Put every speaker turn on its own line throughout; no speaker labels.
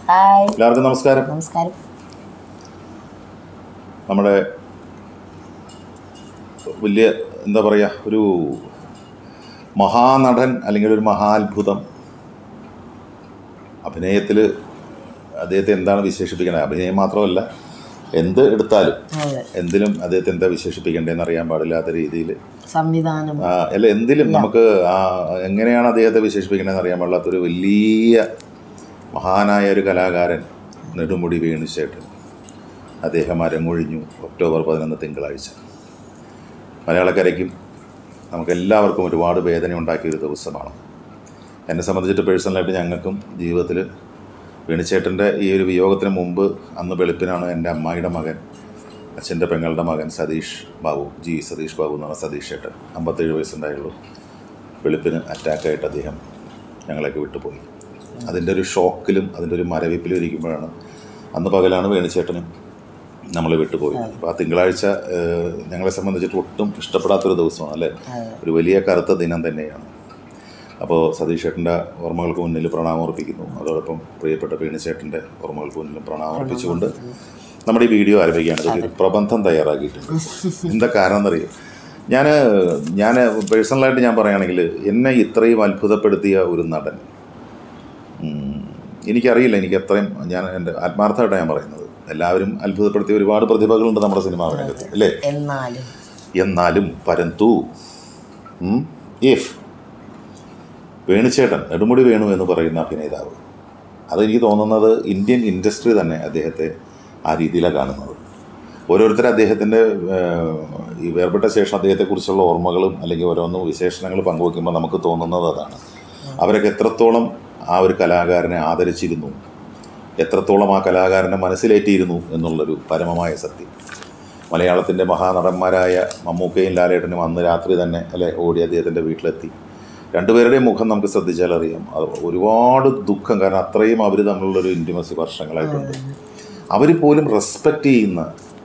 Hi
എല്ലാവർക്കും നമസ്കാരം
നമസ്കാരം
നമ്മുടെ വലിയ എന്താ പറയുക ഒരു മഹാനടൻ അല്ലെങ്കിൽ ഒരു മഹാത്ഭുതം അഭിനയത്തിൽ അദ്ദേഹത്തെ എന്താണ് വിശേഷിപ്പിക്കേണ്ടത് അഭിനയം മാത്രമല്ല എന്ത് എടുത്താലും
അതെ
എന്തിലും അദ്ദേഹത്തെ എന്താ വിശേഷിപ്പിക്കേണ്ടതെന്ന് അറിയാൻ പാടില്ലാത്ത രീതിയിൽ
സംവിധാനം
അല്ല എന്തിലും നമുക്ക് ആ, എങ്ങനെയാണ് അദ്ദേഹത്തെ വിശേഷിപ്പിക്കേണ്ടതെന്ന് അറിയാൻ പാടില്ലാത്തൊരു വലിയ മഹാനായ ഒരു കലാകാരൻ നെടുമുടി വേണുചേട്ടൻ അദ്ദേഹം അരങ്ങൊഴിഞ്ഞു ഒക്ടോബർ പതിനൊന്ന് തിങ്കളാഴ്ച മലയാളക്കരയ്ക്കും നമുക്കെല്ലാവർക്കും ഒരുപാട് വേദന ഉണ്ടാക്കിയ ഒരു ദിവസമാണ് എന്നെ സംബന്ധിച്ചിട്ട് പേഴ്സണലായിട്ട് ഞങ്ങൾക്കും ജീവിതത്തിൽ വേണുചേട്ടൻ്റെ ഈ ഒരു വിയോഗത്തിന് മുമ്പ് അന്ന് വെളുപ്പിനാണ് എൻ്റെ അമ്മായിയുടെ മകൻ അച്ഛൻ്റെ പെങ്ങളുടെ മകൻ സതീഷ് ബാബു ജി സതീഷ് ബാബു എന്നാണ് സതീഷ് ചേട്ടൻ അമ്പത്തേഴ് വയസ്സുണ്ടായുള്ളൂ വെളുപ്പിന് അറ്റാക്കായിട്ട് അദ്ദേഹം ഞങ്ങളെയൊക്കെ വിട്ടുപോയി അതിൻ്റെ ഒരു ഷോക്കിലും അതിൻ്റെ ഒരു മരവിപ്പിലും ഇരിക്കുമ്പോഴാണ് അന്ന് പകലാണ് വേണുചേട്ടനും നമ്മൾ വിട്ടുപോയി അപ്പോൾ ആ തിങ്കളാഴ്ച ഏഹ്, ഞങ്ങളെ സംബന്ധിച്ചിട്ട് ഒട്ടും ഇഷ്ടപ്പെടാത്തൊരു ദിവസമാണ് അല്ലേ ഒരു വലിയ കറുത്ത ദിനം തന്നെയാണ് അപ്പോൾ സതീഷ് ചേട്ടൻ്റെ ഓർമ്മകൾക്ക് മുന്നിൽ പ്രണാമം അർപ്പിക്കുന്നു അതോടൊപ്പം പ്രിയപ്പെട്ട വേണുചേട്ടൻ്റെ ഓർമ്മകൾക്ക് മുന്നിലും പ്രണാമം അർപ്പിച്ചുകൊണ്ട് നമ്മുടെ ഈ വീഡിയോ ആരംഭിക്കുകയാണ് ഇതൊരു ഒരു പ്രബന്ധം തയ്യാറാക്കിയിട്ടുണ്ട് എന്താ കാരണം എന്നറിയോ ഞാൻ ഞാൻ പേഴ്സണലായിട്ട് ഞാൻ പറയുകയാണെങ്കിൽ എന്നെ ഇത്രയും അത്ഭുതപ്പെടുത്തിയ ഒരു നടൻ ഉം, എനിക്കറിയില്ല എനിക്ക് അത്രയും ഞാൻ എൻ്റെ ആത്മാർത്ഥമായിട്ടാണ് ഞാൻ പറയുന്നത് എല്ലാവരും അത്ഭുതപ്പെടുത്തിയ ഒരുപാട് പ്രതിഭകളുണ്ട് നമ്മുടെ സിനിമാ രംഗത്ത് അല്ലേ
എന്നാലും
എന്നാലും പരന്തു ഇഫ് വേണുചേട്ടൻ നെടുമുടി വേണു എന്ന് പറയുന്ന അഭിനേതാവ് അതെനിക്ക് തോന്നുന്നത് ഇന്ത്യൻ ഇൻഡസ്ട്രി തന്നെ അദ്ദേഹത്തെ ആ രീതിയിലാണ് കാണുന്നത് ഓരോരുത്തർ അദ്ദേഹത്തിൻ്റെ ഈ വേർപെട്ട ശേഷം അദ്ദേഹത്തെക്കുറിച്ചുള്ള ഓർമ്മകളും അല്ലെങ്കിൽ ഓരോന്നും വിശേഷണങ്ങൾ പങ്കുവെക്കുമ്പോൾ നമുക്ക് തോന്നുന്നത് അതാണ് അവരൊക്കെ എത്രത്തോളം ആ ഒരു കലാകാരനെ ആദരിച്ചിരുന്നു എത്രത്തോളം ആ കലാകാരനെ മനസ്സിലേറ്റിയിരുന്നു എന്നുള്ളൊരു പരമമായ സത്യം മലയാളത്തിൻ്റെ മഹാനടന്മാരായ മമ്മൂക്കയും ലാലേട്ടനും അന്ന് രാത്രി തന്നെ അല്ലെ ഓടി അദ്ദേഹത്തിൻ്റെ വീട്ടിലെത്തി രണ്ടുപേരുടെയും മുഖം നമുക്ക് ശ്രദ്ധിച്ചാൽ അറിയാം അത് ഒരുപാട് ദുഃഖം കാരണം അത്രയും അവർ തമ്മിലുള്ളൊരു ഇൻറ്റിമസി വർഷങ്ങളായിട്ടുണ്ട് അവർ പോലും റെസ്പെക്റ്റ് ചെയ്യുന്ന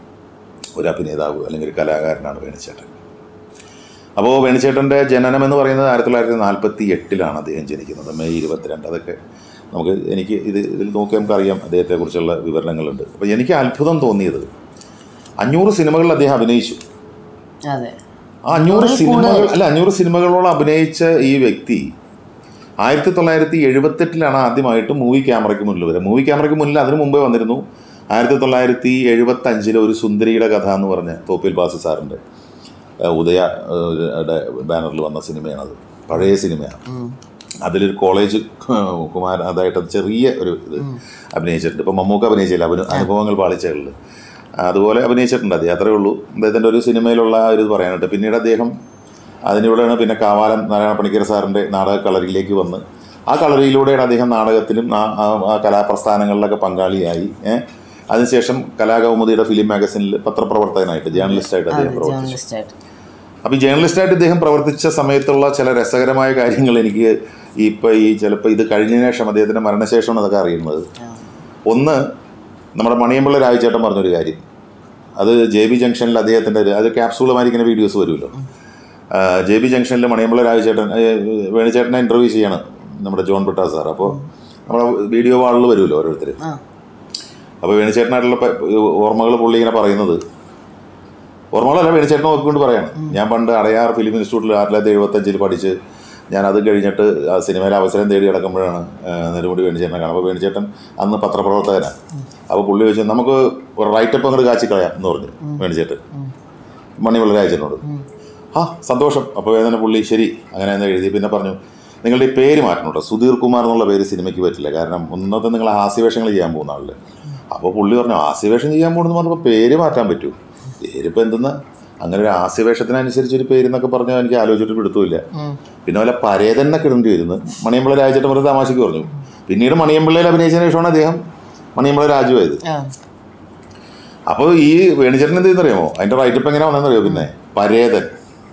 ഒരു അഭിനേതാവ് അല്ലെങ്കിൽ ഒരു കലാകാരനാണ് വേണുചേട്ടൻ അപ്പോൾ വേണുചേട്ടൻ്റെ ജനനം എന്ന് പറയുന്നത് ആയിരത്തി തൊള്ളായിരത്തി നാൽപ്പത്തി എട്ടിലാണ് അദ്ദേഹം ജനിക്കുന്നത് മെയ് ഇരുപത്തിരണ്ട് അതൊക്കെ നമുക്ക് എനിക്ക് ഇത് ഇതിൽ നോക്കി നമുക്കറിയാം അദ്ദേഹത്തെക്കുറിച്ചുള്ള വിവരണങ്ങളുണ്ട് അപ്പോൾ എനിക്ക് അത്ഭുതം തോന്നിയത് അഞ്ഞൂറ് സിനിമകളിൽ അദ്ദേഹം അഭിനയിച്ചു
അതെ
ആ അഞ്ഞൂറ് സിനിമകൾ അല്ല അഞ്ഞൂറ് സിനിമകളോളം അഭിനയിച്ച ഈ വ്യക്തി ആയിരത്തി തൊള്ളായിരത്തി എഴുപത്തെട്ടിലാണ് ആദ്യമായിട്ട് മൂവി ക്യാമറയ്ക്ക് മുന്നിൽ വരിക മൂവി ക്യാമറയ്ക്ക് മുന്നിൽ അതിനു മുമ്പേ വന്നിരുന്നു ആയിരത്തി തൊള്ളായിരത്തി എഴുപത്തി അഞ്ചിലെ ഒരു സുന്ദരിയുടെ കഥ എന്ന് പറഞ്ഞ തോപ്പിൽ ബാസി സാറിൻ്റെ ഏഹ്, ഉദയ ഏഹ്, യുടെ ബാനറിൽ വന്ന സിനിമയാണത് പഴയ സിനിമയാണ് അതിലൊരു കോളേജ് കുമാർ അതായിട്ട് ചെറിയ ഒരു ഇത് അഭിനയിച്ചിട്ടുണ്ട് ഇപ്പം മമ്മൂക്ക അഭിനയിച്ചില്ല അവന് അനുഭവങ്ങൾ പാളിച്ചകളിൽ അതുപോലെ അഭിനയിച്ചിട്ടുണ്ട് അത് അത്രേ ഉള്ളൂ അദ്ദേഹത്തിൻ്റെ ഒരു സിനിമയിലുള്ള ആ ഒരു ഇത് പറയാനായിട്ട് പിന്നീട് അദ്ദേഹം അതിനിവിടെയാണ് പിന്നെ കാവാലം നാരായണ പണിക്കർ സാറിൻ്റെ നാടക കളരിയിലേക്ക് വന്ന് ആ കളരിയിലൂടെയാണ് അദ്ദേഹം നാടകത്തിലും ആ ആ- ആ കലാപ്രസ്ഥാനങ്ങളിലൊക്കെ പങ്കാളിയായി ഏഹ് അതിനുശേഷം കലാകൗമുദിയുടെ ഫിലിം മാഗസിനിൽ പത്രപ്രവർത്തകനായിട്ട് ജേർണലിസ്റ്റായിട്ട് അദ്ദേഹം പ്രവർത്തിച്ചു
ജേർണലിസ്റ്റ് ആയിട്ട്
അപ്പോൾ ഈ ജേർണലിസ്റ്റായിട്ട് ഇദ്ദേഹം പ്രവർത്തിച്ച സമയത്തുള്ള ചില രസകരമായ കാര്യങ്ങൾ എനിക്ക് ഇപ്പോൾ ഈ ചിലപ്പോൾ ഇത് കഴിഞ്ഞതിന് ശേഷം അദ്ദേഹത്തിൻ്റെ മരണശേഷമാണ് അതൊക്കെ അറിയുന്നത് ഒന്ന് നമ്മുടെ മണിയമ്പിള്ള രാജചേട്ടൻ പറഞ്ഞൊരു കാര്യം അത് ജെ ബി ജംഗ്ഷനിൽ അദ്ദേഹത്തിൻ്റെ ഒരു- അത് ക്യാപ്സൂളുമായി ഇങ്ങനെ വീഡിയോസ് വരുമല്ലോ ജെ ബി ജംഗ്ഷനിൽ മണിയമ്പിള്ള രാജചേട്ടൻ ഏ, വേണുചേട്ടനെ ഇൻ്റർവ്യൂ ചെയ്യാണ് നമ്മുടെ ജോൺ പിട്ടാ സാർ അപ്പോൾ നമ്മുടെ വീഡിയോ വാളിൽ വരുമല്ലോ ഓരോരുത്തർ
ആ
അപ്പോൾ വേണുചേട്ടനായിട്ടുള്ള ഓർമ്മകൾ പുള്ളി ഇങ്ങനെ പറയുന്നത് ഓർമ്മകളല്ല വേണുചേട്ടനെ നോക്കിക്കൊണ്ട് പറയാണ് ഞാൻ പണ്ട് അടയാർ ഫിലിം ഇൻസ്റ്റിറ്റ്യൂട്ടിൽ ആയിരത്തി തൊള്ളായിരത്തി എഴുപത്തഞ്ചിൽ പഠിച്ച് ഞാൻ അത് കഴിഞ്ഞിട്ട് ആ സിനിമയിൽ അവസരം തേടി കിടക്കുമ്പോഴാണ് ആ, നെടുമുടി വേണുചേട്ടനെ കാണുന്നത് അപ്പോൾ വേണുചേട്ടൻ അന്ന് പത്രപ്രവർത്തകനാണ് അപ്പോൾ പുള്ളി ചോദിച്ചു നമുക്ക് ഒരു റൈറ്റപ്പ് അങ്ങോട്ട് കാച്ചിക്കളയാം എന്ന് പറഞ്ഞു വേണുചേട്ടൻ മണിവള്ള രാജനോട് ആ സന്തോഷം അപ്പോൾ വേദന പുള്ളി ശരി അങ്ങനെ എന്ന് എഴുതി പിന്നെ പറഞ്ഞു നിങ്ങളുടെ ഈ പേര് മാറ്റണം കേട്ടോ സുധീർ കുമാർ എന്നുള്ള പേര് സിനിമയ്ക്ക് പറ്റില്ല കാരണം ഒന്നത്തെ നിങ്ങൾ ഹാസ്യവേഷങ്ങൾ ചെയ്യാൻ പോകുന്ന ആളല്ലേ അപ്പോൾ പുള്ളി പറഞ്ഞു ഹാസ്യവേഷം ചെയ്യാൻ പോകുന്നത് പറഞ്ഞപ്പോൾ പേര് മാറ്റാൻ പറ്റൂ പേരിപ്പോൾ എന്തെന്ന് അങ്ങനെ ഒരു ഹാസ്യവേഷത്തിനനുസരിച്ച് ഒരു പേര് എന്നൊക്കെ പറഞ്ഞാൽ എനിക്ക് ആലോചിച്ചിട്ട് പിടുത്തമില്ല പിന്നെ വല്ല പരേതനൊക്കെ ഇടേണ്ടി വരുന്നു മണിയമ്പിള്ള രാജേട്ടൻ വെറുതെ തമാശയ്ക്ക് പറഞ്ഞു പിന്നീട് മണിയമ്പിള്ളയിൽ അഭിനയിച്ചതിന് ശേഷമാണ് അദ്ദേഹം മണിയമ്പിള്ള രാജുവായത്
ആ
അപ്പോൾ ഈ വേണുചേട്ടൻ എന്ത് ചെയ്യുന്നറിയാമോ അതിൻ്റെ റൈറ്റപ്പ് എങ്ങനെ വന്നെന്നറിയോ പിന്നെ പരേതൻ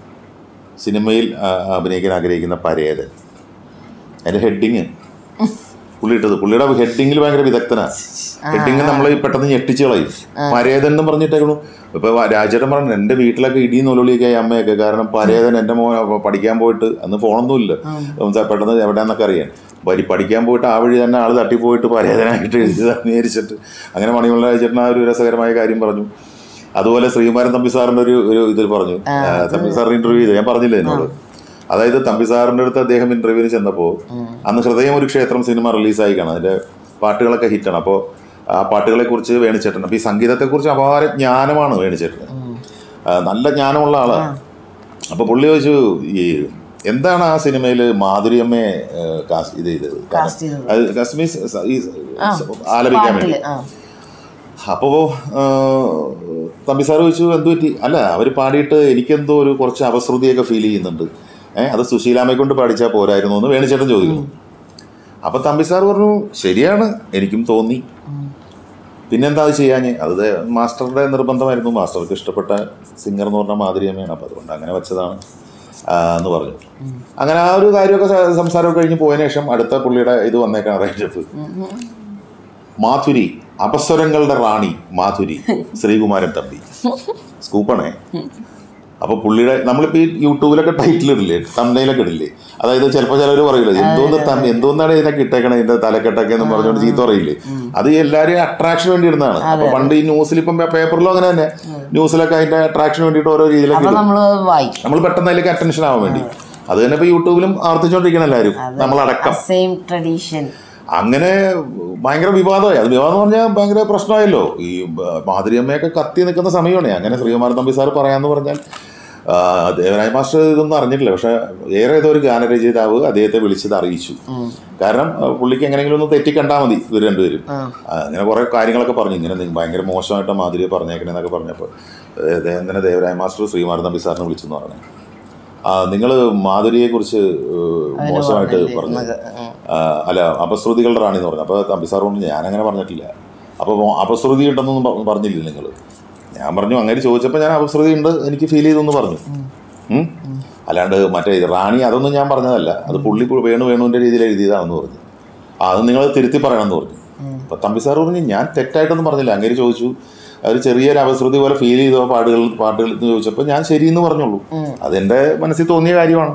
സിനിമയിൽ ആ, അഭിനയിക്കാൻ ആഗ്രഹിക്കുന്ന പരേതൻ അതിൻ്റെ ഹെഡിങ് പുള്ളി ഇട്ടത് പുള്ളിയുടെ ഹെഡിങ്ങിൽ ഭയങ്കര വിദഗ്ധനാണ് ഹെഡിങ് നമ്മൾ പെട്ടെന്ന് ഞെട്ടിച്ച് കളയും പരേതൻ എന്ന് പറഞ്ഞിട്ടേക്കണു ഇപ്പൊ രാജേട്ടൻ പറഞ്ഞു എന്റെ വീട്ടിലൊക്കെ ഇടി നൊലുളിയൊക്കെ ആയി അമ്മയൊക്കെ കാരണം പരേതൻ എന്റെ മോൻ പഠിക്കാൻ പോയിട്ട് അന്ന് ഫോണൊന്നുമില്ല പെട്ടെന്ന് എവിടെയാന്നൊക്കെ അറിയാൻ വരി പഠിക്കാൻ പോയിട്ട് ആ വഴി തന്നെ ആള് തട്ടിപ്പോയിട്ട് പരേതനായിട്ട് എഴുതി നേരിച്ചിട്ട് അങ്ങനെ മണിമുള്ള രാജേട്ടൻ ആ ഒരു രസകരമായ കാര്യം പറഞ്ഞു അതുപോലെ ശ്രീകുമാരൻ തമ്പി സാറിന്റെ ഒരു ഒരു ഇതിൽ പറഞ്ഞു ആ, തമ്പി സാറിന് ഇന്റർവ്യൂ ചെയ്ത് ഞാൻ പറഞ്ഞില്ലേ എന്നോട് അതായത് തമ്പി സാറിന്റെ അടുത്ത് അദ്ദേഹം ഇന്റർവ്യൂവിന് ചെന്നപ്പോൾ അന്ന് ഹൃദയം ഒരു ക്ഷേത്രം സിനിമ റിലീസായി കാണാം അതിന്റെ പാട്ടുകളൊക്കെ ഹിറ്റാണ് അപ്പോൾ ആ പാട്ടുകളെ കുറിച്ച് വേണിച്ചേട്ടൻ അപ്പോൾ ഈ സംഗീതത്തെ കുറിച്ച് അപാര ജ്ഞാനമാണ് വേണിച്ചേട്ടൻ ആ, നല്ല ജ്ഞാനമുള്ള ആളാണ് അപ്പോൾ പുള്ളി ചോദിച്ചു ഈ എന്താണ് ആ സിനിമയിൽ മാധുര്യമ്മയെ ഏ, കാസ്- ഇത് ചെയ്തത്
കാസ്റ്റ് ചെയ്തത്
അത് കസ്മീസ് സ- ഈ ആലപിക്കാൻ വേണ്ടി
പാട്ടില് ആ
അപ്പോ ആ, തമ്പി സാർ ചോദിച്ചു എന്തു പറ്റി അല്ല അവർ പാടിയിട്ട് എനിക്കെന്തോ ഒരു കുറച്ച് അപശ്രുതിയൊക്കെ ഫീൽ ചെയ്യുന്നുണ്ട് ഏഹ് അത് സുശീലാമ്മയെ കൊണ്ട് പാടിച്ചാൽ പോരായിരുന്നു എന്ന് വേണിച്ചേട്ടൻ ചോദിക്കുന്നു അപ്പൊ തമ്പി സാർ പറഞ്ഞു ശരിയാണ് എനിക്കും തോന്നി പിന്നെന്താ അത് ചെയ്യാഞ്ഞ് അത് ദേ മാസ്റ്ററുടെ നിർബന്ധമായിരുന്നു മാസ്റ്റർക്ക് ഇഷ്ടപ്പെട്ട സിംഗർ എന്ന് പറഞ്ഞാൽ മാധുര്യമ്മയാണ് അപ്പോൾ അതുകൊണ്ട് അങ്ങനെ വെച്ചതാണ് ആ, എന്ന് പറഞ്ഞു അങ്ങനെ ആ ഒരു കാര്യമൊക്കെ സ- സംസാരമൊക്കെ കഴിഞ്ഞ് പോയതിനു ശേഷം അടുത്ത പുള്ളിയുടെ ഇത് വന്നേക്കാണ് റൈറ്റപ്പ് മാധുരി അപസ്വരങ്ങളുടെ റാണി മാധുരി ശ്രീകുമാരൻ തമ്പി സ്കൂപ്പാണേ അപ്പൊ പുള്ളിയുടെ നമ്മളിപ്പോ ഈ യൂട്യൂബിലൊക്കെ ടൈറ്റിൽ ഇടില്ലേ തമ്മയിലൊക്കെ ഇടില്ലേ അതായത് ചിലപ്പോൾ ചിലർ പറയില്ല എന്തോന്ന് തമ്മി എന്തോന്നാണ് ഇതിനൊക്കെ ഇട്ടേക്കണേ ഇതിന്റെ തലക്കെട്ടൊക്കെ എന്ന് പറഞ്ഞുകൊണ്ട് ചീത്ത പറയില്ലേ അത് എല്ലാവരെയും അട്രാക്ഷൻ വേണ്ടി ഇടുന്നതാണ് അപ്പൊ പണ്ട് ഈ ന്യൂസിൽ ഇപ്പം പേപ്പറിലും അങ്ങനെ തന്നെ ന്യൂസിലൊക്കെ അതിന്റെ അട്രാക്ഷൻ വേണ്ടിയിട്ട് ഓരോ രീതിയിലൊക്കെ
അപ്പൊ
ഇടും
നമ്മള് വായിക്കും
നമ്മൾ പെട്ടെന്ന് അതിലേക്ക് അറ്റൻഷൻ ആവാൻ വേണ്ടി അത് തന്നെ ഇപ്പൊ യൂട്യൂബിലും ആവർത്തിച്ചോണ്ടിരിക്കണം എല്ലാവരും നമ്മളടക്കം
സെയിം ട്രഡീഷൻ
അങ്ങനെ ഭയങ്കര വിവാദമായി അത് വിവാദം എന്ന് പറഞ്ഞാൽ ഭയങ്കര പ്രശ്നമായല്ലോ ഈ ബ- മാധുരിയമ്മയൊക്കെ കത്തി നിൽക്കുന്ന സമയമാണ് അങ്ങനെ ശ്രീകുമാരൻ തമ്പി സാർ പറയാന്ന് പറഞ്ഞാൽ ആ, ദേവരായ മാസ്റ്റർ ഇതൊന്നും അറിഞ്ഞിട്ടില്ല പക്ഷെ ഏറെ ഏതോ ഒരു ഗാനരചയിതാവ് അദ്ദേഹത്തെ വിളിച്ചത് അറിയിച്ചു കാരണം ആ, പുള്ളിക്ക് എങ്ങനെയെങ്കിലും ഒന്ന് തെറ്റി കണ്ടാൽ മതി ഇവർ രണ്ടുപേരും ആ, അങ്ങനെ കുറെ കാര്യങ്ങളൊക്കെ പറഞ്ഞു ഇങ്ങനെ നിങ്ങൾ ഭയങ്കര മോശമായിട്ട് മാധുരിയെ പറഞ്ഞേക്കണേന്നൊക്കെ പറഞ്ഞപ്പോൾ തന്നെ ദേവരായ മാസ്റ്റർ ശ്രീകുമാരൻ തമ്പി സാറിനെ വിളിച്ചെന്ന് പറഞ്ഞു ആ നിങ്ങൾ മാധുരിയെ കുറിച്ച് മോശമായിട്ട് പറഞ്ഞു ആ, അല്ല അപശ്രുതികളുടെ റാണി എന്ന് പറഞ്ഞു അപ്പോൾ തമ്പി സാർ പറഞ്ഞു ഞാനങ്ങനെ പറഞ്ഞിട്ടില്ല അപ്പോൾ അപശ്രുതി ഉണ്ടെന്നൊന്നും പ- പറഞ്ഞില്ലേ നിങ്ങൾ ഞാൻ പറഞ്ഞു അങ്ങനെ ചോദിച്ചപ്പോൾ ഞാൻ അപശ്രുതി ഉണ്ട് എനിക്ക് ഫീൽ ചെയ്തെന്ന് പറഞ്ഞു ഉം? അല്ലാണ്ട് മറ്റേ ഇത് റാണി അതൊന്നും ഞാൻ പറഞ്ഞതല്ല അത് പുള്ളി പു- വേണു വേണുവിൻ്റെ രീതിയിൽ എഴുതിയതാണെന്ന് പറഞ്ഞു ആ, അത് നിങ്ങൾ തിരുത്തി പറയണമെന്ന് പറഞ്ഞു അപ്പോൾ തമ്പി സാർ പറഞ്ഞു ഞാൻ തെറ്റായിട്ടൊന്നും പറഞ്ഞില്ല അങ്ങനെ ചോദിച്ചു ഒരു ചെറിയൊരു അപശ്രുതി പോലെ ഫീൽ ചെയ്തോ പാടുകൾ പാട്ടുകൾ എന്ന് ചോദിച്ചപ്പോൾ ഞാൻ ശരിയെന്ന് പറഞ്ഞുള്ളൂ അതെൻ്റെ മനസ്സിൽ തോന്നിയ കാര്യമാണ്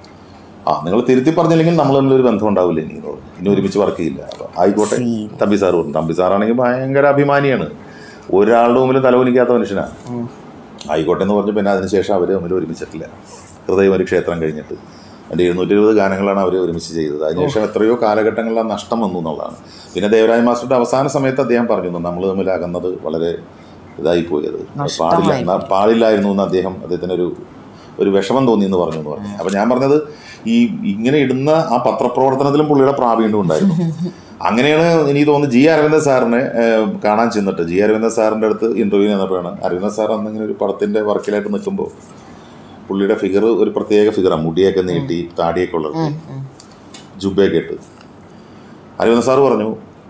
ആ നിങ്ങൾ തിരുത്തി പറഞ്ഞില്ലെങ്കിൽ നമ്മൾ തമ്മിലൊരു ബന്ധം ഉണ്ടാവില്ല ഇനി എന്ന് പറഞ്ഞു. ഇനി ഒരുമിച്ച് വർക്ക് ചെയ്യില്ല അപ്പൊ ആയിക്കോട്ടെ തമ്പി സാർ പറഞ്ഞു തമ്പി സാറാണെങ്കിൽ ഭയങ്കര അഭിമാനിയാണ് ഒരാളുടെ മുമ്പിൽ തലവനിക്കാത്ത മനുഷ്യനാണ് ആയിക്കോട്ടെ എന്ന് പറഞ്ഞു പിന്നെ അതിനുശേഷം അവർ തമ്മിൽ ഒരുമിച്ചിട്ടില്ല ഹൃദയം ഒരു ക്ഷേത്രം കഴിഞ്ഞിട്ട് എൻ്റെ എഴുന്നൂറ്റി ഇരുപത് ഗാനങ്ങളാണ് അവർ ഒരുമിച്ച് ചെയ്തത് അതിനുശേഷം എത്രയോ കാലഘട്ടങ്ങളിൽ ആ നഷ്ടം വന്നു എന്നുള്ളതാണ് പിന്നെ ദേവരായ മാസ്റ്ററുടെ അവസാന സമയത്ത് അദ്ദേഹം പറഞ്ഞു നമ്മൾ തമ്മിൽ അകന്നത് വളരെ ഇതായിപ്പോയി അത് പാടില്ല എന്നാ പാടില്ലായിരുന്നു എന്ന് അദ്ദേഹം അദ്ദേഹത്തിന് ഒരു ഒരു വിഷമം തോന്നി എന്ന് പറഞ്ഞു എന്ന് പറഞ്ഞു അപ്പം ഞാൻ പറഞ്ഞത് ഈ ഇങ്ങനെ ഇടുന്ന ആ പത്രപ്രവർത്തനത്തിലും പുള്ളിയുടെ പ്രാവീണ്യം ഉണ്ടായിരുന്നു അങ്ങനെയാണ് എനിക്ക് തോന്നുന്നത് ജി അരവിന്ദ സാറിനെ ഏഹ്, കാണാൻ ചെന്നിട്ട് ജി അരവിന്ദ സാറിൻ്റെ അടുത്ത് ഇൻ്റർവ്യൂ ചെന്നപ്പോഴാണ് അരവിന്ദ സാർ അന്നിങ്ങനെ ഒരു പടത്തിൻ്റെ വർക്കിലായിട്ട് നിൽക്കുമ്പോൾ പുള്ളിയുടെ ഫിഗർ ഒരു പ്രത്യേക ഫിഗറാണ് മുടിയൊക്കെ നീട്ടി താടിയൊക്കെ ഉള്ളർത്തി ജുബയൊക്കെ ഇട്ട് അരവിന്ദ സാറ് പറഞ്ഞു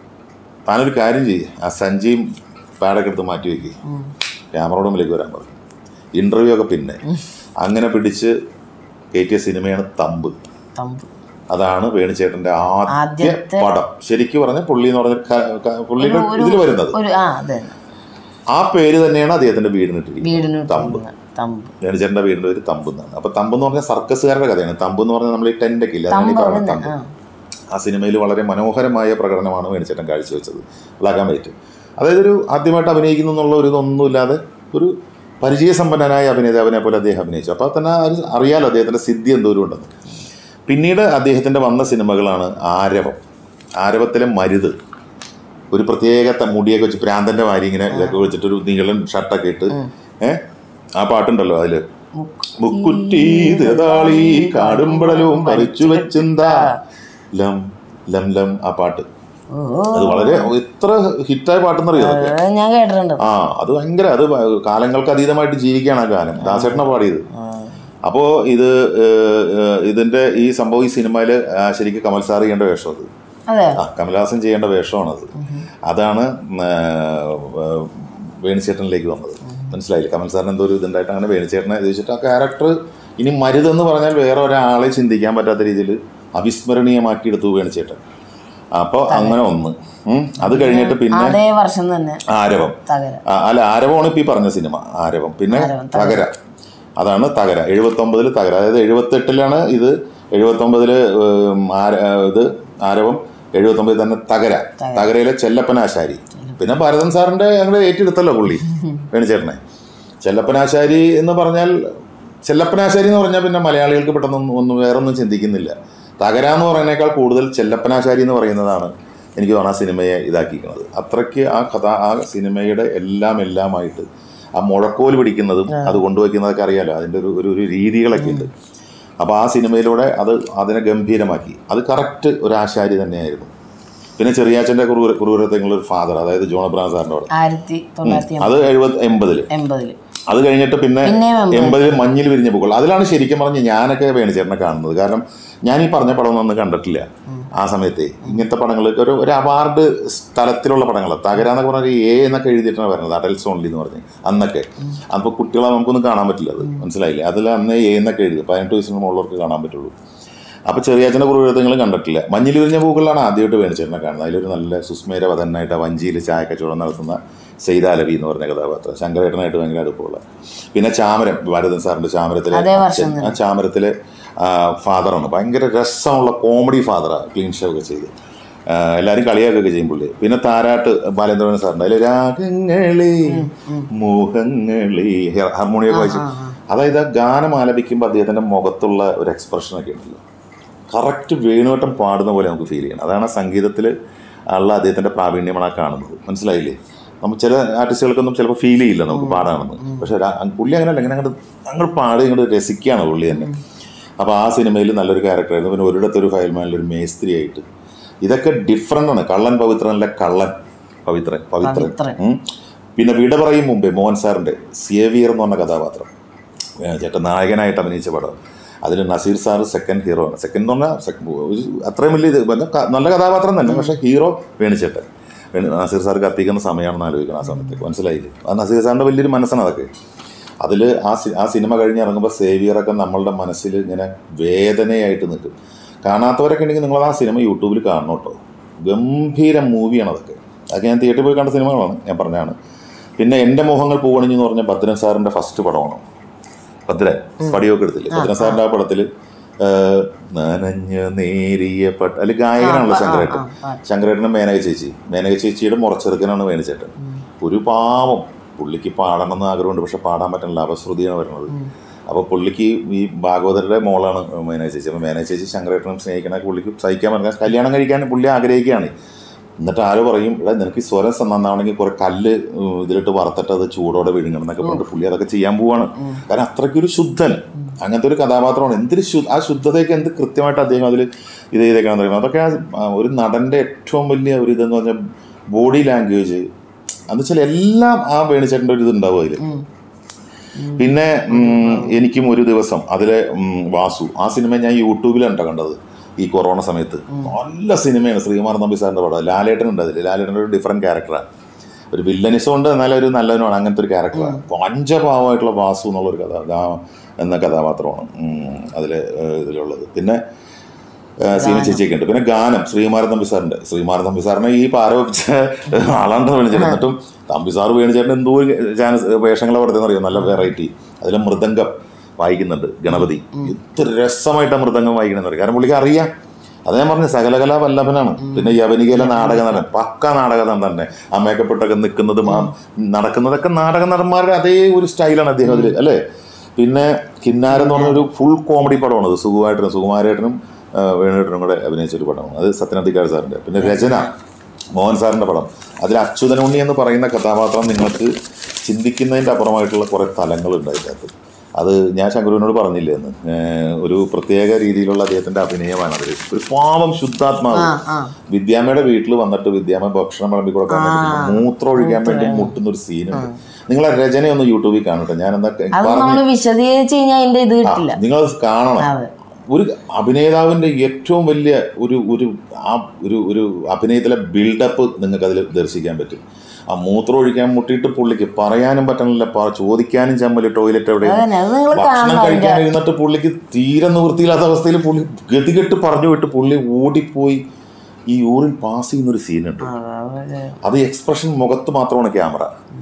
താനൊരു കാര്യം ചെയ്യ് ആ സഞ്ചിയും പാഡൊക്കെ എടുത്ത് മാറ്റി വെക്കുക ക്യാമറയുടെ മുമ്പിലേക്ക് വരാൻ പറഞ്ഞു ഇൻ്റർവ്യൂ ഒക്കെ പിന്നെ അങ്ങനെ പിടിച്ച് കയറ്റിയ സിനിമയാണ് തമ്പ്
തമ്പ്
അതാണ് വേണുചേട്ടന്റെ ആദ്യ
ആദ്യത്തെ-
പടം ശരിക്കും പറഞ്ഞ പുള്ളി എന്ന് പറഞ്ഞ ക- ക- പുള്ളിയുടെ ഇതിൽ വരുന്നത്
ഒരു ആ അതെ
ആ പേര് തന്നെയാണ് അദ്ദേഹത്തിന്റെ വീടിനിട്ടിരിക്കുന്നത്
വീടിന്
തമ്പ്
തമ്പ്
വേണുചേട്ടന്റെ വീടിന്റെ പേര് തമ്പ് എന്നാണ് അപ്പൊ തമ്പ് എന്ന് പറഞ്ഞാൽ സർക്കസുകാരുടെ കഥയാണ് തമ്പ് എന്ന് പറഞ്ഞാൽ നമ്മൾ ഈ ടെന്റ് ഒക്കെ ഇല്ല അതാണ് ഈ പറയുന്നത് തമ്പ്
ആ
ആ സിനിമയിൽ വളരെ മനോഹരമായ പ്രകടനമാണ് വേണിച്ചേട്ടൻ കാഴ്ചവെച്ചത് ബ്ലാക്ക് ആൻഡ് വൈറ്റ് അതായത് ഒരു ആദ്യമായിട്ട് അഭിനയിക്കുന്നു എന്നുള്ള ഒരു ഇതൊന്നുമില്ലാതെ ഒരു പരിചയസമ്പന്നനായ അഭിനേതാവിനെ പോലെ അദ്ദേഹം അഭിനയിച്ചു അപ്പോൾ തന്നെ അത് അറിയാലോ അദ്ദേഹത്തിൻ്റെ സിദ്ധി എന്തോരം ഉണ്ടെന്ന് പിന്നീട് അദ്ദേഹത്തിൻ്റെ വന്ന സിനിമകളാണ് ആരവം ആരവത്തിലെ മരുത് ഒരു പ്രത്യേക ത- മുടിയൊക്കെ വെച്ച് പ്രാന്തൻ്റെ മാരി ഇങ്ങനെ ഇതൊക്കെ വെച്ചിട്ട് ഒരു നീളൻ ഷർട്ടൊക്കെ ഇട്ട് ഏഹ് ആ പാട്ടുണ്ടല്ലോ അതില് മുക്കുറ്റി തേതാളി കാടുംപടലും പറിച്ചു വെച്ചെന്താ ലം ലം ലം ആ പാട്ട്
ഓ
അത് വളരെ എത്ര ഹിറ്റായ പാട്ടെന്നറിയോ അതൊക്കെ
അത് ഞാൻ കേട്ടിട്ടുണ്ട്
ആ അത് ഭയങ്കര അത് കാലങ്ങൾക്ക് അതീതമായിട്ട് ജീവിക്കുകയാണ് ആ ഗാനം ദാസേട്ടനെ പാടിയത് അപ്പോൾ ഇത് ഏഹ്, ഏഹ്, ഇതിന്റെ ഈ സംഭവം ഈ സിനിമയിൽ ശരിക്കും കമൽ സാർ ചെയ്യേണ്ട വേഷം അത്
അതെ
ആ കമൽഹാസൻ ചെയ്യേണ്ട വേഷമാണത് അതാണ് ഏഹ്, വേണുചേട്ടനിലേക്ക് വന്നത് മനസ്സിലായില്ലേ കമൽ സാറിന് എന്തോ ഒരു ഇതുണ്ടായിട്ട് അങ്ങനെ വേണുചേട്ടനെ ഇത് വെച്ചിട്ട് ആ ക്യാരക്ടർ ഇനി മരുതെന്ന് പറഞ്ഞാൽ വേറെ ഒരാളെ ചിന്തിക്കാൻ പറ്റാത്ത രീതിയിൽ അവിസ്മരണീയമാക്കി എടുത്തു വേണുചേട്ടൻ അപ്പോൾ അങ്ങനെ ഒന്ന് ഉം. അത് കഴിഞ്ഞിട്ട് പിന്നെ
അതേ വർഷം തന്നെ
ആരവം
തകര
ആ, അല്ല ആരവമാണ് ഇപ്പൊ ഈ പറഞ്ഞ സിനിമ ആരവം പിന്നെ
ആരവം,
തകര അതാണ് തകര എഴുപത്തി ഒമ്പതില് തകര അതായത് എഴുപത്തി എട്ടിലാണ് ഇത് എഴുപത്തി ഒമ്പതില് ഇത് ആരവം എഴുപത്തി ഒമ്പതിൽ തന്നെ തകര തകരയിലെ ചെല്ലപ്പനാശാരി പിന്നെ ഭരതൻ സാറിന്റെ ഞങ്ങൾ ഏറ്റെടുത്തല്ലോ പുള്ളി വേണിച്ചേട്ടനെ ചെല്ലപ്പനാശാരി എന്ന് പറഞ്ഞാൽ ചെല്ലപ്പനാശാരി എന്ന് പറഞ്ഞാൽ പിന്നെ മലയാളികൾക്ക് പെട്ടെന്ന് ഒന്നും ഒന്നും വേറൊന്നും ചിന്തിക്കുന്നില്ല തകര എന്ന് പറയുന്നേക്കാൾ കൂടുതൽ ചെല്ലപ്പനാശാരി എന്ന് പറയുന്നതാണ് എനിക്ക് തോന്നുന്നു ആ സിനിമയെ ഇതാക്കിയിരിക്കുന്നത് അത്രയ്ക്ക് ആ കഥ ആ സിനിമയുടെ എല്ലാം എല്ലാമായിട്ട് ആ മുഴക്കോൽ പിടിക്കുന്നതും അത് കൊണ്ടുവയ്ക്കുന്നതൊക്കെ അറിയാലോ അതിൻ്റെ ഒരു ഒരു ഒരു രീതികളൊക്കെ ഉണ്ട് അപ്പോൾ ആ സിനിമയിലൂടെ അത് അതിനെ ഗംഭീരമാക്കി അത് കറക്റ്റ് ഒരു ആശാരി തന്നെയായിരുന്നു പിന്നെ ചെറിയാച്ചൻ്റെ കുറുകുര കുറുകുരത്തെങ്കിലും ഒരു ഫാദർ അതായത് ജോൺ അബ്രഹാം സാറിൻ്റെ അവിടെ
ആയിരത്തി തൊള്ളായിരത്തി
അത് എഴുപത് എൺപതിൽ
എൺപതില്
അത് കഴിഞ്ഞിട്ട് പിന്നെ
പിന്നെയും എൺപത്.
എൺപതിൽ മഞ്ഞിൽ വിരിഞ്ഞ പൂക്കൾ അതിലാണ് ശരിക്കും പറഞ്ഞ് ഞാനൊക്കെ വേണിച്ചേട്ടനെ കാണുന്നത് കാരണം ഞാൻ ഈ പറഞ്ഞ പടമൊന്നും അന്ന് കണ്ടിട്ടില്ല ആ സമയത്തെ ഇങ്ങനത്തെ പടങ്ങൾ ഒരു ഒരു അവാർഡ് സ്ഥലത്തിലുള്ള പടങ്ങൾ തകര എന്നൊക്കെ പറഞ്ഞാൽ എ എന്നൊക്കെ എഴുതിയിട്ടാണ് വരുന്നത് അഡൽസ് ഓൺലി എന്ന് പറഞ്ഞ് അന്നൊക്കെ അപ്പോൾ കുട്ടികളെ നമുക്കൊന്നും കാണാൻ പറ്റില്ല അത് മനസ്സിലായില്ലേ അതിൽ അന്ന് എ എന്നൊക്കെ എഴുതി പതിനെട്ട് വയസ്സിന് മുകളിലവർക്ക് കാണാൻ പറ്റുള്ളൂ അപ്പോൾ ചെറിയാച്ചൻ്റെ കുറുകൃതങ്ങൾ കണ്ടിട്ടില്ല മഞ്ഞിൽ വിരിഞ്ഞ പൂക്കളിലാണ് ആദ്യമായിട്ട് വേണിച്ചേട്ടനെ കാണുന്നത് അതിലൊരു നല്ല സുസ്മേരവതനായിട്ട് ആ വഞ്ചിയിൽ ചായക്കച്ചവടം നടത്തുന്ന സെയ്താലവി എന്ന് പറഞ്ഞ കഥാപാത്രം ശങ്കരേട്ടനായിട്ട് ഭയങ്കര അടുപ്പമുള്ള പിന്നെ ചാമരം ഭാരതൻ സാറിൻ്റെ ചാമരത്തിലെ
അതേ വർഷം
അച്ഛൻ, ആ ചാമരത്തിലെ ആ, ഫാദറാണ് ഭയങ്കര രസമുള്ള കോമഡി ഫാദറാണ് ക്ലീൻ ഷോ ഒക്കെ ചെയ്ത് ആ, എല്ലാവരും കളിയാക്കൊക്കെ ചെയ്യും പുള്ളി പിന്നെ താരാട്ട് ബാലേന്ദ്രൻ സാറിൻ്റെ അതിൽ രാഗങ്ങളെ മോഹങ്ങളെ ഹാർമോണിയൊക്കെ വായിച്ചു അതായത് ആ ഗാനം ആലപിക്കുമ്പോൾ അദ്ദേഹത്തിൻ്റെ മുഖത്തുള്ള ഒരു എക്സ്പ്രഷനൊക്കെ ഉണ്ടല്ലോ കറക്റ്റ് വേണുവട്ടം പാടുന്ന പോലെ നമുക്ക് ഫീൽ ചെയ്യണം അതാണ് ആ സംഗീതത്തിൽ ഉള്ള അദ്ദേഹത്തിൻ്റെ പ്രാവീണ്യമാണ് ആ കാണുന്നത് മനസ്സിലായില്ലേ നമ്മൾ ചില ആർട്ടിസ്റ്റുകൾക്കൊന്നും ചിലപ്പോൾ ഫീൽ ചെയ്യില്ല നമുക്ക് പാടാണെന്ന് പക്ഷെ ഒരു ആ- പുള്ളി അങ്ങനെയല്ല ഇങ്ങനെ അങ്ങോട്ട് അങ്ങോട്ട് പാടി ഇങ്ങോട്ട് രസിക്കുകയാണ് പുള്ളി തന്നെ അപ്പോൾ ആ സിനിമയിൽ നല്ലൊരു ക്യാരക്ടറായിരുന്നു പിന്നെ ഒരിടത്തൊരു ഫയൽമാനിൽ ഒരു മേസ്ത്രി ആയിട്ട് ഇതൊക്കെ ഡിഫറെൻ്റ് ആണ് കള്ളൻ പവിത്രനല്ല കള്ളൻ പവിത്രൻ പവിത്രൻ
പവിത്രൻ.
ഉം. പിന്നെ വിട പറയും മുമ്പേ മോഹൻ സാറിൻ്റെ സേവിയർ എന്ന് പറഞ്ഞ കഥാപാത്രം ഏ, ചേട്ടൻ നായകനായിട്ട് അഭിനയിച്ച പടം അതിൽ നസീർ സാർ സെക്കൻഡ് ഹീറോ ആണ് സെക്കൻഡ് എന്ന് പറഞ്ഞാൽ sec- ഒരു അത്രയും വലിയ ഇത് നല്ല ക- നല്ല കഥാപാത്രം തന്നെ പക്ഷേ ഹീറോ വേണിച്ചേട്ടൻ വേണു നസീർ സാർ കത്തിക്കുന്ന സമയമാണെന്ന് ആലോചിക്കണം ആ സമയത്ത് മനസ്സിലായില്ലേ ആ നസീർ സാറിൻ്റെ വലിയൊരു മനസ്സാണ് അതൊക്കെ അതിൽ ആ സി ആ സിനിമ കഴിഞ്ഞ് ഇറങ്ങുമ്പോൾ സേവിയറൊക്കെ നമ്മളുടെ മനസ്സിൽ ഇങ്ങനെ വേദനയായിട്ട് നിൽക്കും കാണാത്തവരൊക്കെ ഉണ്ടെങ്കിൽ നിങ്ങൾ ആ സിനിമ യൂട്യൂബിൽ കാണണം കേട്ടോ ഗംഭീര മൂവിയാണ് അതൊക്കെ അതൊക്കെ ഞാൻ തിയേറ്ററിൽ പോയി കണ്ട സിനിമകളാണ് ഞാൻ പറഞ്ഞതാണ് പിന്നെ എൻ്റെ മോഹങ്ങൾ പൂവണിഞ്ഞു എന്ന് പറഞ്ഞ ഭദ്രൻ സാറിൻ്റെ ഫസ്റ്റ് പടമാണ് ഭദ്രൻ സ്പടിയൊക്കെ എടുത്തില്ലേ ഭദ്രൻ സാറിൻ്റെ ആ പടത്തിൽ നനഞ്ഞ നേരിയ പട്ട അതിൽ ഗായകനാണല്ലോ ശങ്കരേട്ടൻ ശങ്കരേട്ടനും മേനക ചേച്ചി മേനക ചേച്ചിയുടെ മുറച്ചെറുക്കനാണ് വേണിച്ചേട്ടൻ ഒരു പാവം പുള്ളിക്ക് പാടണം എന്ന് ആഗ്രഹമുണ്ട് പക്ഷെ പാടാൻ പറ്റുന്നില്ല അപശ്രുതിയാണ് വരുന്നത് അപ്പോൾ പുള്ളിക്ക് ഈ ഭാഗവതരുടെ മോളാണ് മേനക ചേച്ചി അപ്പോൾ മേനക ചേച്ചി ശങ്കരേട്ടനും സ്നേഹിക്കണ പുള്ളിക്ക് സഹിക്കാൻ പറ്റില്ല കല്യാണം കഴിക്കാൻ പുള്ളി ആഗ്രഹിക്കുകയാണ് എന്നിട്ട് ആരോ പറയും എടാ നിനക്ക് ഈ സ്വരം സ- നന്നാവണമെങ്കിൽ കുറെ കല്ല് ഉം, ഇതിലിട്ട് വറുത്തിട്ട് അത് ചൂടോടെ വിഴുങ്ങണം എന്നൊക്കെ പറഞ്ഞിട്ട് പുള്ളി അതൊക്കെ ചെയ്യാൻ പോവാണ് കാരണം അത്രയ്ക്കൊരു ശുദ്ധൻ അങ്ങനത്തെ ഒരു കഥാപാത്രമാണ് എന്തൊരു ശു ആ ശുദ്ധതയൊക്കെ എന്ത് കൃത്യമായിട്ട് അദ്ദേഹം അതിൽ ഇത് ചെയ്തേക്കാന്ന് പറയുന്നത് അതൊക്കെ ആ- ആ ഒരു നടൻ്റെ ഏറ്റവും വലിയ ഒരു ഇതെന്ന് പറഞ്ഞാൽ ബോഡി ലാംഗ്വേജ് എന്ന് വെച്ചാൽ എല്ലാം ആ വേണിച്ചേട്ടൻ്റെ ഒരു ഇത് ഉണ്ടാവും അതിൽ പിന്നെ ഉം, എനിക്കും ഒരു ദിവസം അതിലെ ഉം, വാസു ആ സിനിമ ഞാൻ യൂട്യൂബിലാണ് ട്ടോ കണ്ടത് ഈ കൊറോണ സമയത്ത് നല്ല സിനിമയാണ് ശ്രീകുമാർ നമ്പി സാറിൻ്റെ പടം ലാലേട്ടൻ ഉണ്ട് അതിൽ ലാലേട്ടൻ ഒരു ഡിഫറെൻറ്റ് ക്യാരക്ടറാണ് ഒരു വില്ലനിസം ഉണ്ട് എന്നാലും ഒരു നല്ലവനാണ് അങ്ങനത്തെ ഒരു ക്യാരക്ടറാണ് പഞ്ചഭാവമായിട്ടുള്ള വാസു എന്നുള്ളൊരു കഥ ഗാ- എന്ന കഥാപാത്രമാണ് അതിൽ ഇതിലുള്ളത് പിന്നെ ആ, സീമ ചേച്ചിയൊക്കെ ഉണ്ട് പിന്നെ ഗാനം ശ്രീമാരൻ തമ്പി സാറിന്റെ ശ്രീമാരൻ തമ്പി സാറിനെ ഈ പാര വെച്ച ആളാണ് വേണിച്ചേട്ടൻ എന്നിട്ടും തമ്പി സാറ് വേണിച്ചേട്ടൻ എന്തോ ചാൻസ് വേഷങ്ങളെ പഠിത്തം അറിയാം നല്ല വെറൈറ്റി അതിലെ മൃദംഗം വായിക്കുന്നുണ്ട് ഗണപതി എത്ര രസമായിട്ടാണ് മൃദംഗം വായിക്കണമെന്ന് അറിയാം കാരണം പുള്ളിക്ക് അറിയാം അത് ഞാൻ പറഞ്ഞു സകലകലാ വല്ലഭനാണ് പിന്നെ യവനികയിലെ നാടക നടൻ പക്ക നാടക നടൻ തന്നെ ആ മേക്കപ്പെട്ടൊക്കെ നിൽക്കുന്നതും ആ നടക്കുന്നതൊക്കെ നാടക നടന്മാരുടെ അതേ ഒരു സ്റ്റൈലാണ് അദ്ദേഹം അതിൽ അല്ലേ പിന്നെ കിന്നാരം എന്ന് പറഞ്ഞ ഒരു ഫുൾ കോമഡി പടമാണ് അത് സുകുമാരേട്ടനും സുകുമാരേട്ടനും ആ, വേണുവേട്ടനും കൂടെ അഭിനയിച്ചൊരു പടമാണ് അത് സത്യനന്ദിക്കാട് സാറിൻ്റെ പിന്നെ രചന മോഹൻ സാറിൻ്റെ പടം അതിൽ അച്യുതനുണ്ണി എന്ന് പറയുന്ന കഥാപാത്രം നിങ്ങൾക്ക് ചിന്തിക്കുന്നതിൻ്റെ അപ്പുറമായിട്ടുള്ള കുറേ തലങ്ങളുണ്ട് അതിൻ്റെ അകത്ത് അത് ഞാൻ ശങ്കുരുവിനോട് പറഞ്ഞില്ലേ എന്ന് ഏഹ് ഒരു പ്രത്യേക രീതിയിലുള്ള അദ്ദേഹത്തിൻ്റെ അഭിനയമാണ് അതിൽ ഒരു പാവം ശുദ്ധാത്മാവ്
ആ ആ
വിദ്യാമ്മയുടെ വീട്ടിൽ വന്നിട്ട് വിദ്യാമ്മ ഭക്ഷണം വിളമ്പി കൊടുക്കാൻ വേണ്ടി മൂത്രം ഒഴിക്കാൻ വേണ്ടി മുട്ടുന്ന ഒരു സീനുണ്ട് നിങ്ങളെ രചന ഒന്ന് യൂട്യൂബിൽ കാണട്ടെ ഞാൻ എന്താ
അത് നമ്മൾ വിശദീകരിച്ച് കഴിഞ്ഞാൽ അതിന്റെ ഇത് കിട്ടില്ല
നിങ്ങൾ കാണണം
അതെ
ഒരു അഭിനേതാവിന്റെ ഏറ്റവും വലിയ ഒരു ഒരു ആ ഒരു ഒരു അഭിനയത്തിലെ ബിൽഡപ്പ് നിങ്ങൾക്ക് അതിൽ ദർശിക്കാൻ പറ്റും ആ മൂത്രം ഒഴിക്കാൻ മുട്ടിയിട്ട് പുള്ളിക്ക് പറയാനും പറ്റണില്ല പ- ചോദിക്കാനും ചമ്മല് ടോയ്ലറ്റ് എവിടെ
അതന്നെ അത് നിങ്ങൾ
ഭക്ഷണം
കാണണം
കഴിക്കാൻ ഇരുന്നിട്ട് പുള്ളിക്ക് തീരെ നിവൃത്തിയില്ലാത്ത അവസ്ഥയിൽ പുള്ളി ഗതികെട്ട് പറഞ്ഞു വിട്ട് പുള്ളി ഓടിപ്പോയി ഈ യൂറിൻ പാസ് ചെയ്യുന്ന ഒരു സീനുണ്ട് അത് എക്സ്പ്രഷൻ മുഖത്ത് മാത്രമാണ് ക്യാമറ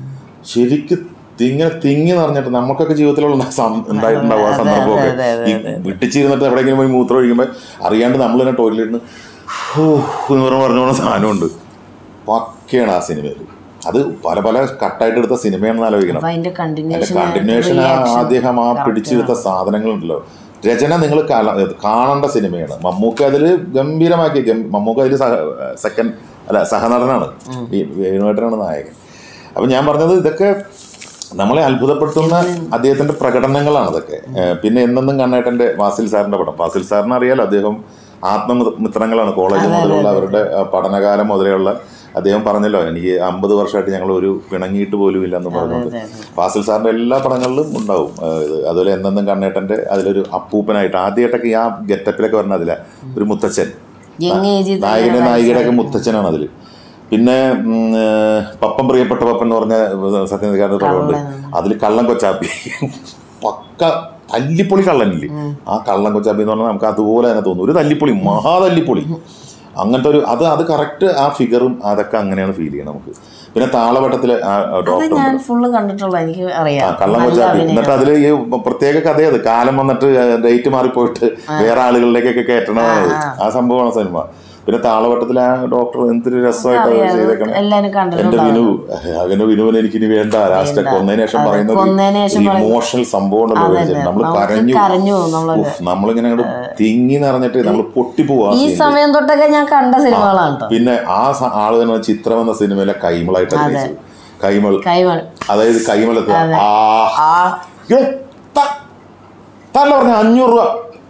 ശരിക്ക് തിങ്ങനെ തിങ്ങി നിറഞ്ഞിട്ട് നമുക്കൊക്കെ ജീവിതത്തിലുള്ള സം- ഉണ്ടായിട്ടുണ്ടാവും ആ സന്ദർഭമൊക്കെ
അതെ, അതെ,
ഈ വിട്ടിച്ചിരുന്നിട്ട് എവിടെയെങ്കിലും പോയി മൂത്രം ഒഴിക്കുമ്പോൾ അറിയാണ്ട് നമ്മൾ തന്നെ ടോയ്ലറ്റിൽ ഹൂ എന്ന് പറഞ്ഞ് പറഞ്ഞ സാധനമുണ്ട് പക്കയാണ് ആ സിനിമയിൽ അത് പല പല കട്ടായിട്ട് എടുത്ത സിനിമയാണെന്ന് ആലോചിക്കണം
അപ്പൊ അതിന്റെ
അതിന്റെ
കണ്ടിന്യൂഷൻ
കണ്ടിന്യൂഷൻ അദ്ദേഹം ആ പിടിച്ചെടുത്ത സാധനങ്ങളുണ്ടല്ലോ രചന നിങ്ങൾ കാണേണ്ട സിനിമയാണ് മമ്മൂക്ക അതിൽ ഗംഭീരമാക്കി ഗം- മമ്മൂക്ക അതിൽ സെക്കൻഡ് അല്ല സഹനടനാണ് ഈ വേണുവേട്ടനാണ് നായകൻ അപ്പം ഞാൻ പറഞ്ഞത് ഇതൊക്കെ നമ്മളെ അത്ഭുതപ്പെടുത്തുന്ന അദ്ദേഹത്തിന്റെ പ്രകടനങ്ങളാണ് ഇതൊക്കെ ഏഹ് പിന്നെ എന്നെന്നും കണ്ണേട്ടന്റെ വാസിൽ സാറിന്റെ പടം വാസിൽ സാറിന് അറിയാലോ അദ്ദേഹം ആത്മമിത്രങ്ങളാണ് കോളേജ് മുതലുള്ള അവരുടെ ആ, പഠനകാലം മുതലെയുള്ള അദ്ദേഹം പറഞ്ഞല്ലോ എനിക്ക് അമ്പത് വർഷമായിട്ട് ഞങ്ങൾ ഒരു പിണങ്ങിയിട്ട് പോലും ഇല്ല എന്ന് പറഞ്ഞുകൊണ്ട് ഫാസിൽ സാറിന്റെ എല്ലാ പടങ്ങളിലും ഉണ്ടാവും ആ, ഇത് അതുപോലെ എന്നെന്നും കണ്ണേട്ടന്റെ അതിലൊരു അപ്പൂപ്പനായിട്ട് ആദ്യമായിട്ടൊക്കെ ഈ ആ ഗെറ്റപ്പിലൊക്കെ പറഞ്ഞ അതില ഒരു മുത്തച്ഛൻ
യങ് ഏജിൽ
നായകനെ നായികയുടെ ഒക്കെ മുത്തച്ഛനാണ് അതിൽ പിന്നെ ഉം, ഏർ, പപ്പൻ പ്രിയപ്പെട്ട പപ്പൻ എന്ന് പറഞ്ഞ സത്യനിധികാരന്റെ പടമുണ്ട് അതിൽ കള്ളം കൊച്ചാപ്പി പക്ക തല്ലിപ്പൊളി കള്ളനില്ലേ ആ കള്ളം കൊച്ചാപ്പി എന്ന് പറഞ്ഞാൽ നമുക്ക് അതുപോലെ തന്നെ തോന്നും ഒരു തല്ലിപ്പൊളി മഹാ തല്ലിപ്പൊളി അങ്ങനത്തെ ഒരു അത് അത് കറക്റ്റ് ആ ഫിഗറും അതൊക്കെ അങ്ങനെയാണ് ഫീൽ ചെയ്യുന്നത് നമുക്ക് പിന്നെ താളവട്ടത്തിലെ ആ
അത്
ഡോക്ടർ
ഞാൻ ഫുള്ള് കണ്ടിട്ടുള്ള എനിക്ക്
ആ
അറിയാം
കള്ളം
നല്ല
കൊച്ചാപ്പി
അഭിനയം
എന്നിട്ട് അതിൽ ഈ പ്രത്യേക കഥയത് കാലം വന്നിട്ട് ഡേറ്റ് മാറിപ്പോയിട്ട് വേറെ ആളുകളിലേക്കൊക്കെ കയറ്റണത് ആ സംഭവമാണ് സിനിമ പിന്നെ താളവട്ടത്തിൽ ആ ഡോക്ടർ എന്തൊരു രസമായിട്ട് അത് ചെയ്തേക്കണം
എല്ലാരും
എന്റെ
കണ്ടിട്ടുണ്ടാവും
വിനു അവന്റെ വിനുവിന് എനിക്ക് ഇനി വേണ്ട ലാസ്റ്റ് കൊന്നതിന് ശേഷം പറയുന്നത്
കൊന്നതിന് ശേഷം
ഇമോഷണൽ സംഭവം ഉണ്ടല്ലോ നമ്മൾ
നമുക്ക്
കരഞ്ഞു
കരഞ്ഞു പോകും നമ്മളൊക്കെ
ഉഫ്, നമ്മളിങ്ങനെ അങ്ങോട്ട് തിങ്ങി നിറഞ്ഞിട്ട് നമ്മൾ പൊട്ടിപ്പോവാ
ഈ സമയം തൊട്ടൊക്കെ ഞാൻ കണ്ട സിനിമകളാണ് കേട്ടോ
പിന്നെ ആ സ- ആള് തന്നെ ചിത്രം എന്ന സിനിമയിലെ കൈമളായിട്ട് അഭിനയിച്ചത് കൈമൾ
കൈമൾ
അതായത് കൈമളത്ത് ആ
ആ
ഏ, ത- തല്ല പറഞ്ഞ അഞ്ഞൂറ് രൂപ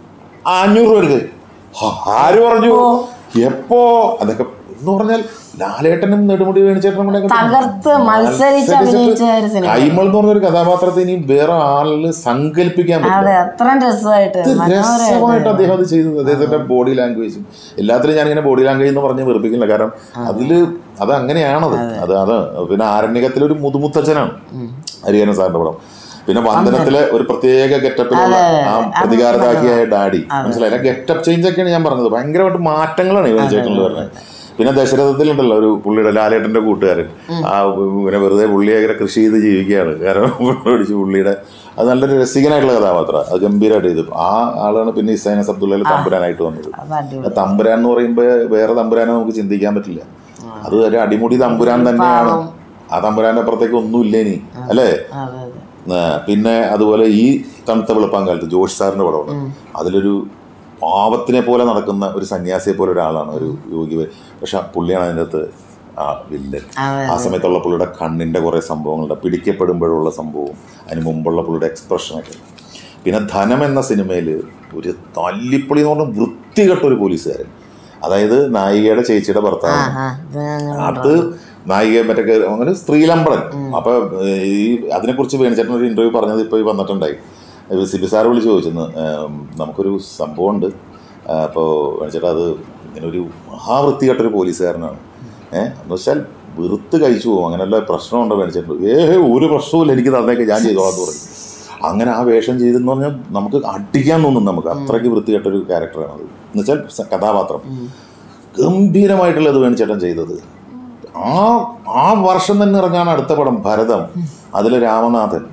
ആ അഞ്ഞൂറ് രൂപ എടുക്ക് ഹ, ആര് പറഞ്ഞു എപ്പോ അതൊക്കെ എന്ന് പറഞ്ഞാൽ ലാലേട്ടനും നെടുമുടി വേണിച്ചേട്ടനും കൂടെ അങ്ങോട്ട്
തകർത്ത് മത്സരിച്ച് അഭിനയിച്ച ഒരു സിനിമ
കൈമൾ എന്ന് പറഞ്ഞൊരു കഥാപാത്രത്തെ ഇനി വേറെ ആളില് സങ്കല്പിക്കാൻ പറ്റില്ല
അതെ അത്രയും രസമായിട്ട്
രസമായിട്ട് അദ്ദേഹം അത് ചെയ്തത് അദ്ദേഹത്തിന്റെ ബോഡി ലാംഗ്വേജും എല്ലാത്തിലും ഞാനിങ്ങനെ ബോഡി ലാംഗ്വേജ് എന്ന് പറഞ്ഞ് വെറുപ്പിക്കില്ല കാരണം അതില് അത് അങ്ങനെയാണത് അത് അത് പിന്നെ ആരണ്യകത്തിലെ ഒരു മുതുമുത്തച്ഛനാണ് ഹരിഹരൻ സാറിന്റെ പടം പിന്നെ വന്ദനത്തിലെ ഒരു പ്രത്യേക ഗെറ്റപ്പിലുള്ള ആ പ്രതികാരതാക്കിയായ ഡാഡി മനസ്സിലായില്ല ഗെറ്റപ്പ് ചേഞ്ച് ഒക്കെയാണ് ഞാൻ പറഞ്ഞത് ഭയങ്കരമായിട്ട് മാറ്റങ്ങളാണ് ഇവൻ ചേട്ടനിൽ പറഞ്ഞത് പിന്നെ ദശരഥത്തിലുണ്ടല്ലോ ഒരു പുള്ളിയുടെ ലാലേട്ടന്റെ കൂട്ടുകാരൻ ആ പിന്നെ വെറുതെ പുള്ളിയെ ഇങ്ങനെ കൃഷി ചെയ്ത് ജീവിക്കുകയാണ് കാരണം പിടിച്ച് പുള്ളിയുടെ അത് നല്ലൊരു രസികനായിട്ടുള്ള കഥാപാത്രം അത് ഗംഭീരമായിട്ട് ചെയ്തു ആ ആളാണ് പിന്നെ ഇസൈന അബ്ദുള്ളയിൽ തമ്പുരാനായിട്ട് വന്നത്
അത് അടിപൊളി
തമ്പുരാൻ എന്ന് പറയുമ്പോൾ വേറെ തമ്പുരാനെ നമുക്ക് ചിന്തിക്കാൻ പറ്റില്ല അത് ഒരു അടിമുടി തമ്പുരാൻ തന്നെയാണ് ആ തമ്പുരാന്റെ അപ്പുറത്തേക്ക് ഒന്നുമില്ല ഇനി അല്ലേ
അതെ അതെ
ആ, പിന്നെ അതുപോലെ ഈ തണുത്ത വെളുപ്പാങ്കാലത്ത് ജോഷ് സാറിന്റെ പടമാണ് അതിലൊരു പാവത്തിനെ പോലെ നടക്കുന്ന ഒരു സന്യാസിയെ പോലെ ഒരാളാണ് ഒരു യോഗി പക്ഷെ പുള്ളിയാണ് അതിൻ്റെ അകത്ത് ആ വില്ലൻ
അതെ
ആ സമയത്തുള്ള പുള്ളിയുടെ കണ്ണിൻ്റെ കുറേ സംഭവങ്ങളുണ്ട് പിടിക്കപ്പെടുമ്പോഴുള്ള സംഭവവും അതിന് മുമ്പുള്ള പുള്ളിയുടെ എക്സ്പ്രഷനൊക്കെ പിന്നെ ധനം എന്ന സിനിമയിൽ ഒരു തല്ലിപ്പൊളി എന്ന് പറഞ്ഞാൽ വൃത്തികെട്ട ഒരു പോലീസുകാരൻ അതായത് നായികയുടെ ചേച്ചിയുടെ ഭർത്താവ്
ആ ഇത് ഞാൻ
അത് നായിക മറ്റേ കേ- അങ്ങനെ സ്ത്രീലമ്പടൻ അപ്പൊ ഏഹ്, ഈ അതിനെക്കുറിച്ച് വേണിച്ചേട്ടൻ ഒരു ഇന്റർവ്യൂ പറഞ്ഞത് ഇപ്പോൾ ഈ വന്നിട്ടുണ്ടായി ഇത് സിബി സാറ് വിളിച്ച് ചോദിച്ചെന്ന് ഏം, നമുക്കൊരു സംഭവമുണ്ട് അപ്പോൾ വേണിച്ചേട്ടാ അത് ഇങ്ങനെ ഒരു മഹാവൃത്തികെട്ടൊരു പോലീസുകാരനാണ് ഏഹ് എന്ന് വെച്ചാൽ വെറുത്ത് കഴിച്ചു പോകും അങ്ങനെയുള്ള പ്രശ്നമുണ്ടോ വേണിച്ചേട്ടൻ ഏ ഒരു പ്രശ്നവുമില്ല എനിക്ക് തന്നേക്ക് ഞാൻ ചെയ്തോളാം എന്ന് പറഞ്ഞു അങ്ങനെ ആ വേഷം ചെയ്തെന്ന് പറഞ്ഞാൽ നമുക്ക് അടിക്കാൻ തോന്നും നമുക്ക് അത്രയ്ക്ക് വൃത്തികെട്ടൊരു ക്യാരക്ടറാണ് അത് എന്ന് വെച്ചാൽ സ- കഥാപാത്രം ഗംഭീരമായിട്ടുള്ളത് വേണിച്ചേട്ടൻ ചെയ്തത് ആ ആ വർഷം തന്നെ ഇറങ്ങാണ് അടുത്ത പടം ഭരതം അതിൽ രാമനാഥൻ